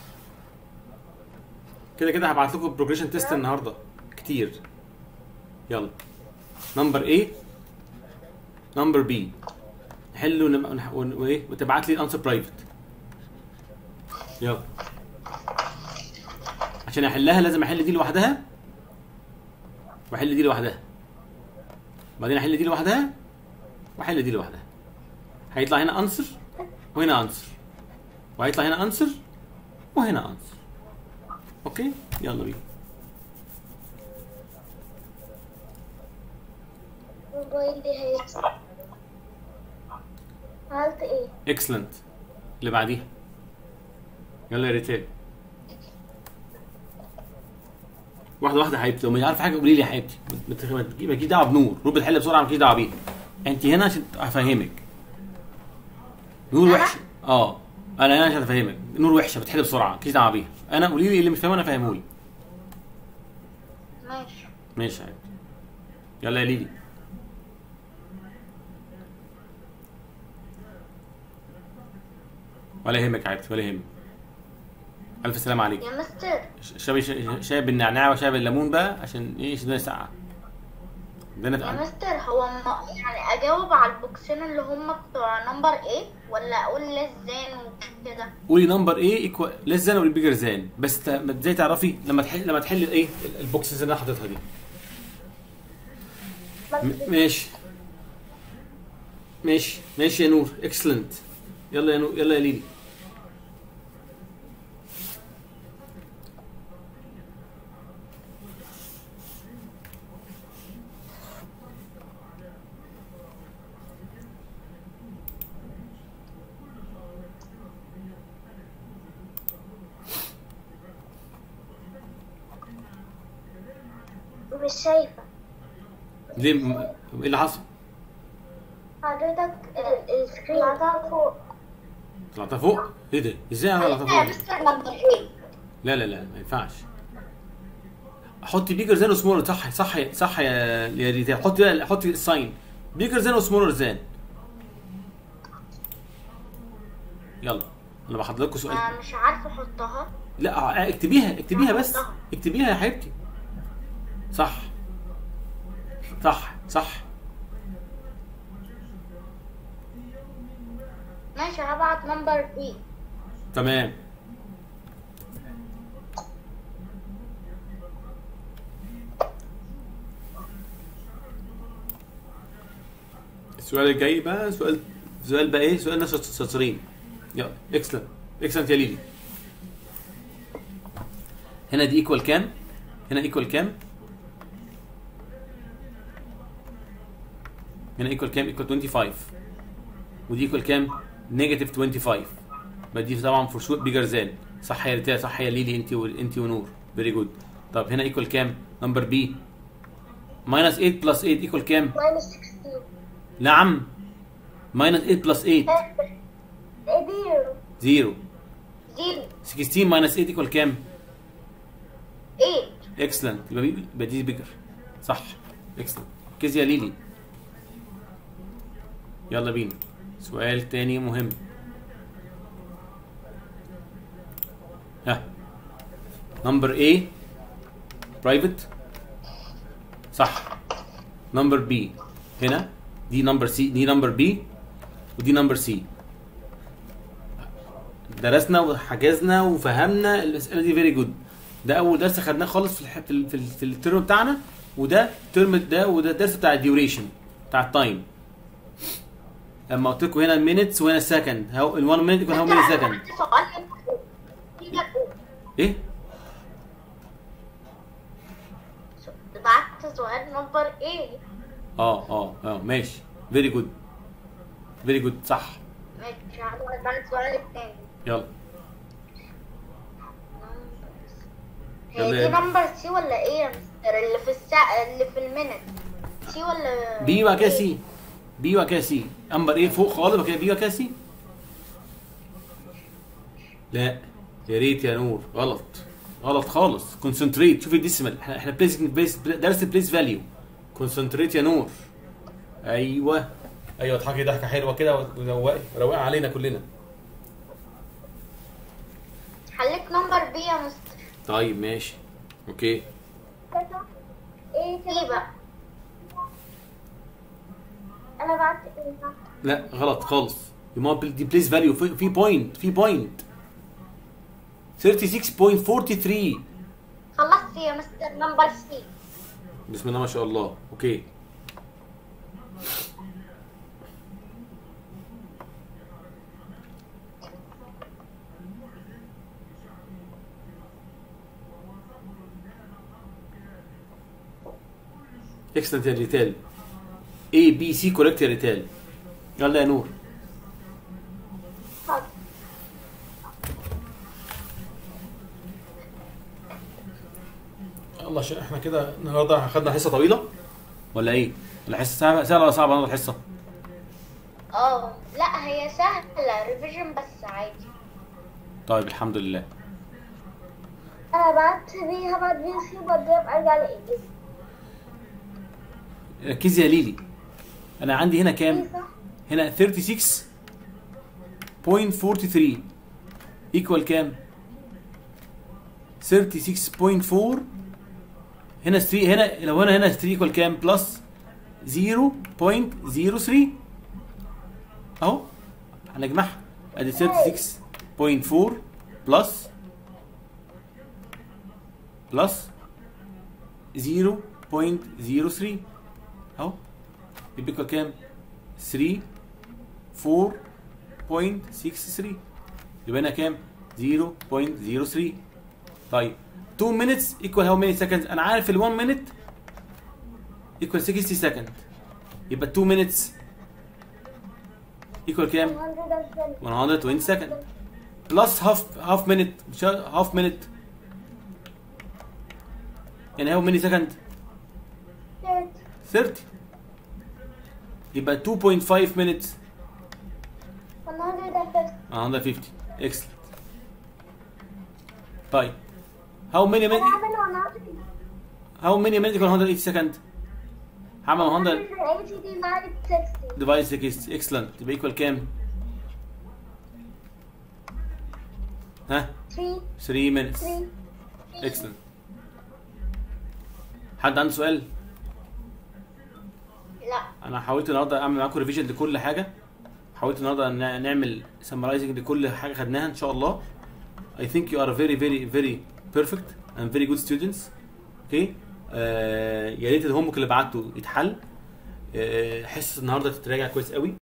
كده كده هبعت لكم بروجريشن تيست النهارده كتير يلا نمبر A نمبر B نحله ونم- ونح- ون- وايه وتبعت لي الانسر برايفت يلا عشان احلها لازم احل دي لوحدها واحل دي لوحدها بعدين احل دي لوحدها واحل دي لوحدها هيطلع هنا انسر وهنا انسر وهيطلع هنا انسر وهنا انسر اوكي يلا بينا الموبايل دي هي عملت ايه؟ اكسلنت اللي بعديها يلا يا ريتال واحده واحده يا حبيبتي لو مش عارفه حاجه قولي لي يا حبيبتي ما تخ- ما تجي- مالكيش دعوه بنور نور بتحل بسرعه مالكيش دعوه بيها انت هنا عشان افهمك نور أنا؟ وحشه اه انا هنا عشان افهمك نور وحشه بتحل بسرعه مالكيش دعوه بيها انا قولي لي اللي مش فاهمه انا فاهمه لي ماشي ماشي يا حبيبتي يلا يا ليلي ولا يهمك عادي ولا يهمك الف سلامه عليك يا مستر شاي شاي بالنعناع وشاي بالليمون بقى عشان ايه عشان الدنيا ساقعه الدنيا يا تقع- مستر هو م- يعني اجاوب على البوكسين اللي هم بتوع نمبر ايه ولا اقول للزان وكده قولي نمبر ايه ايكوال ليس ذان ولا بيجر ذان بس ت- ازاي تعرفي لما تحل لما تحل الايه البوكسز اللي انا حاططها دي م- ماشي ماشي ماشي يا نور اكسلنت يلا يا نور يلا يا ليلي مش شايفة ليه م- ايه اللي حصل؟ حضرتك ال- السكرين طلعتها فوق طلعتها فوق؟ ايه ده؟ ازاي انا يا طلعتها فوق؟ مستر نمبر ايه لا لا لا ما ينفعش حطي بيجر زان وسمولر صح صح صح يا يا ريتال حطي بقى حطي الساين بيجر زان وسمولر زان يلا انا بحضر لكم سؤال انا مش عارفه احطها لا اكتبيها اكتبيها بس اكتبيها يا حبيبتي صح صح صح ماشي هبعت نمبر بي تمام السؤال الجاي بقى سؤال سؤال بقى ايه سؤال ناس شاطرين يلا اكسلنت اكسلنت يا ليلي هنا دي ايكوال كام هنا ايكوال كام هنا ايكوال كام ايكوال 25 ودي ايكوال كام نيجاتيف 25 يبقى دي طبعا فور شور بيجر ذان صح يا ريتا صح يا ليلي انت و... انت ونور فيري جود طب هنا ايكوال كام نمبر بي ماينس 8 بلس 8 ايكوال كام ماينس 16 نعم ماينس 8 بلس 8 زيرو 0 زيرو 16 ماينس 8 ايكوال كام ايه اكسلنت يبقى بي- يبقى دي بيجر صح اكسلنت ركزي يا ليلي يلا بينا سؤال تاني مهم ها نمبر A برايفت صح نمبر B هنا دي نمبر سي دي نمبر B ودي نمبر سي درسنا وحجزنا وفهمنا المساله دي فيري جود ده اول درس خدناه خالص في الح... في, ال... في, ال... في الترم بتاعنا وده الترم ده وده الدرس بتاع الديوريشن بتاع التايم لما قلت لكم هنا المينتس وهنا السكند هاو ال 1 مينت يكون هاو ميني سكند عندي سؤال هنا. ايه سؤال نمبر ايه اه اه اه ماشي فيري جود فيري جود صح ماشي هقول بقى السؤال التاني يلا هي يلا دي يلا. نمبر سي ولا ايه يا مستر اللي في الساعة اللي في المينت سي ولا بي وبعد كده إيه؟ سي بي وبعد كده سي امبر ايه فوق خالص وبعد كده بي وبعد كده سي لا يا ريت يا نور غلط غلط خالص كونسنتريت شوف الديسيمال احنا احنا بليس بليس درس بليس فاليو كونسنتريت يا نور ايوه ايوه اضحكي ضحكه حلوه كده وروقي روقي علينا كلنا حليت نمبر بي يا مستر طيب ماشي اوكي كده ايه ايه كده بقى انا بعت ايه صح لا غلط خالص يما دي بليس فاليو في في بوينت في بوينت 36.43 خلصت يا مستر نمبر سي بسم الله ما شاء الله اوكي اكسلنت يا ريتال اي بي سي كوريكت يا ريتال يلا يا نور حاضر يلا عشان احنا كده النهارده خدنا حصه طويله ولا ايه؟ ولا حصه سهله سهله ولا صعبه النهارده الحصه؟ اه لا هي سهلة ريفيجن بس عادي طيب الحمد لله انا بعت بي هبعت بي سي وبعدين ارجع لايه ركزي يا ليلي انا عندي هنا كام؟ ايه صح هنا 36.43 ايكوال كام؟ 36.4 هنا 3 هنا لو هنا هنا 3 ايكوال كام؟ بلس 0.03 اهو هنجمعها ادي 36.4 بلس بلس 0.03 اهو يبقى equal كام؟ 3 4.63 يبقى هنا كام؟ 0.03 طيب 2 minutes equal how many seconds؟ أنا عارف ال 1 minute equal 60 second يبقى 2 minutes equal كام؟ 120 120 second plus half half minute مش half minute يعني how many second؟ 30 30 يبقى 2.5 minutes 150 150 excellent طيب how many انا minutes عامل 100 how many minutes equal 180 second هعمل 100 180 divided 60 divide 60 excellent يبقى equal كام ها 3 3 minutes 3 excellent حد عنده سؤال لا انا حاولت النهارده اعمل معاكم ريفيجن لكل حاجه حاولت النهارده نع- نعمل سمرايزنج لكل حاجه خدناها ان شاء الله I think you are very very very perfect and very good students اوكي آه يا ريت الهوم اللي بعته يتحل آه حصه النهارده تتراجع كويس قوي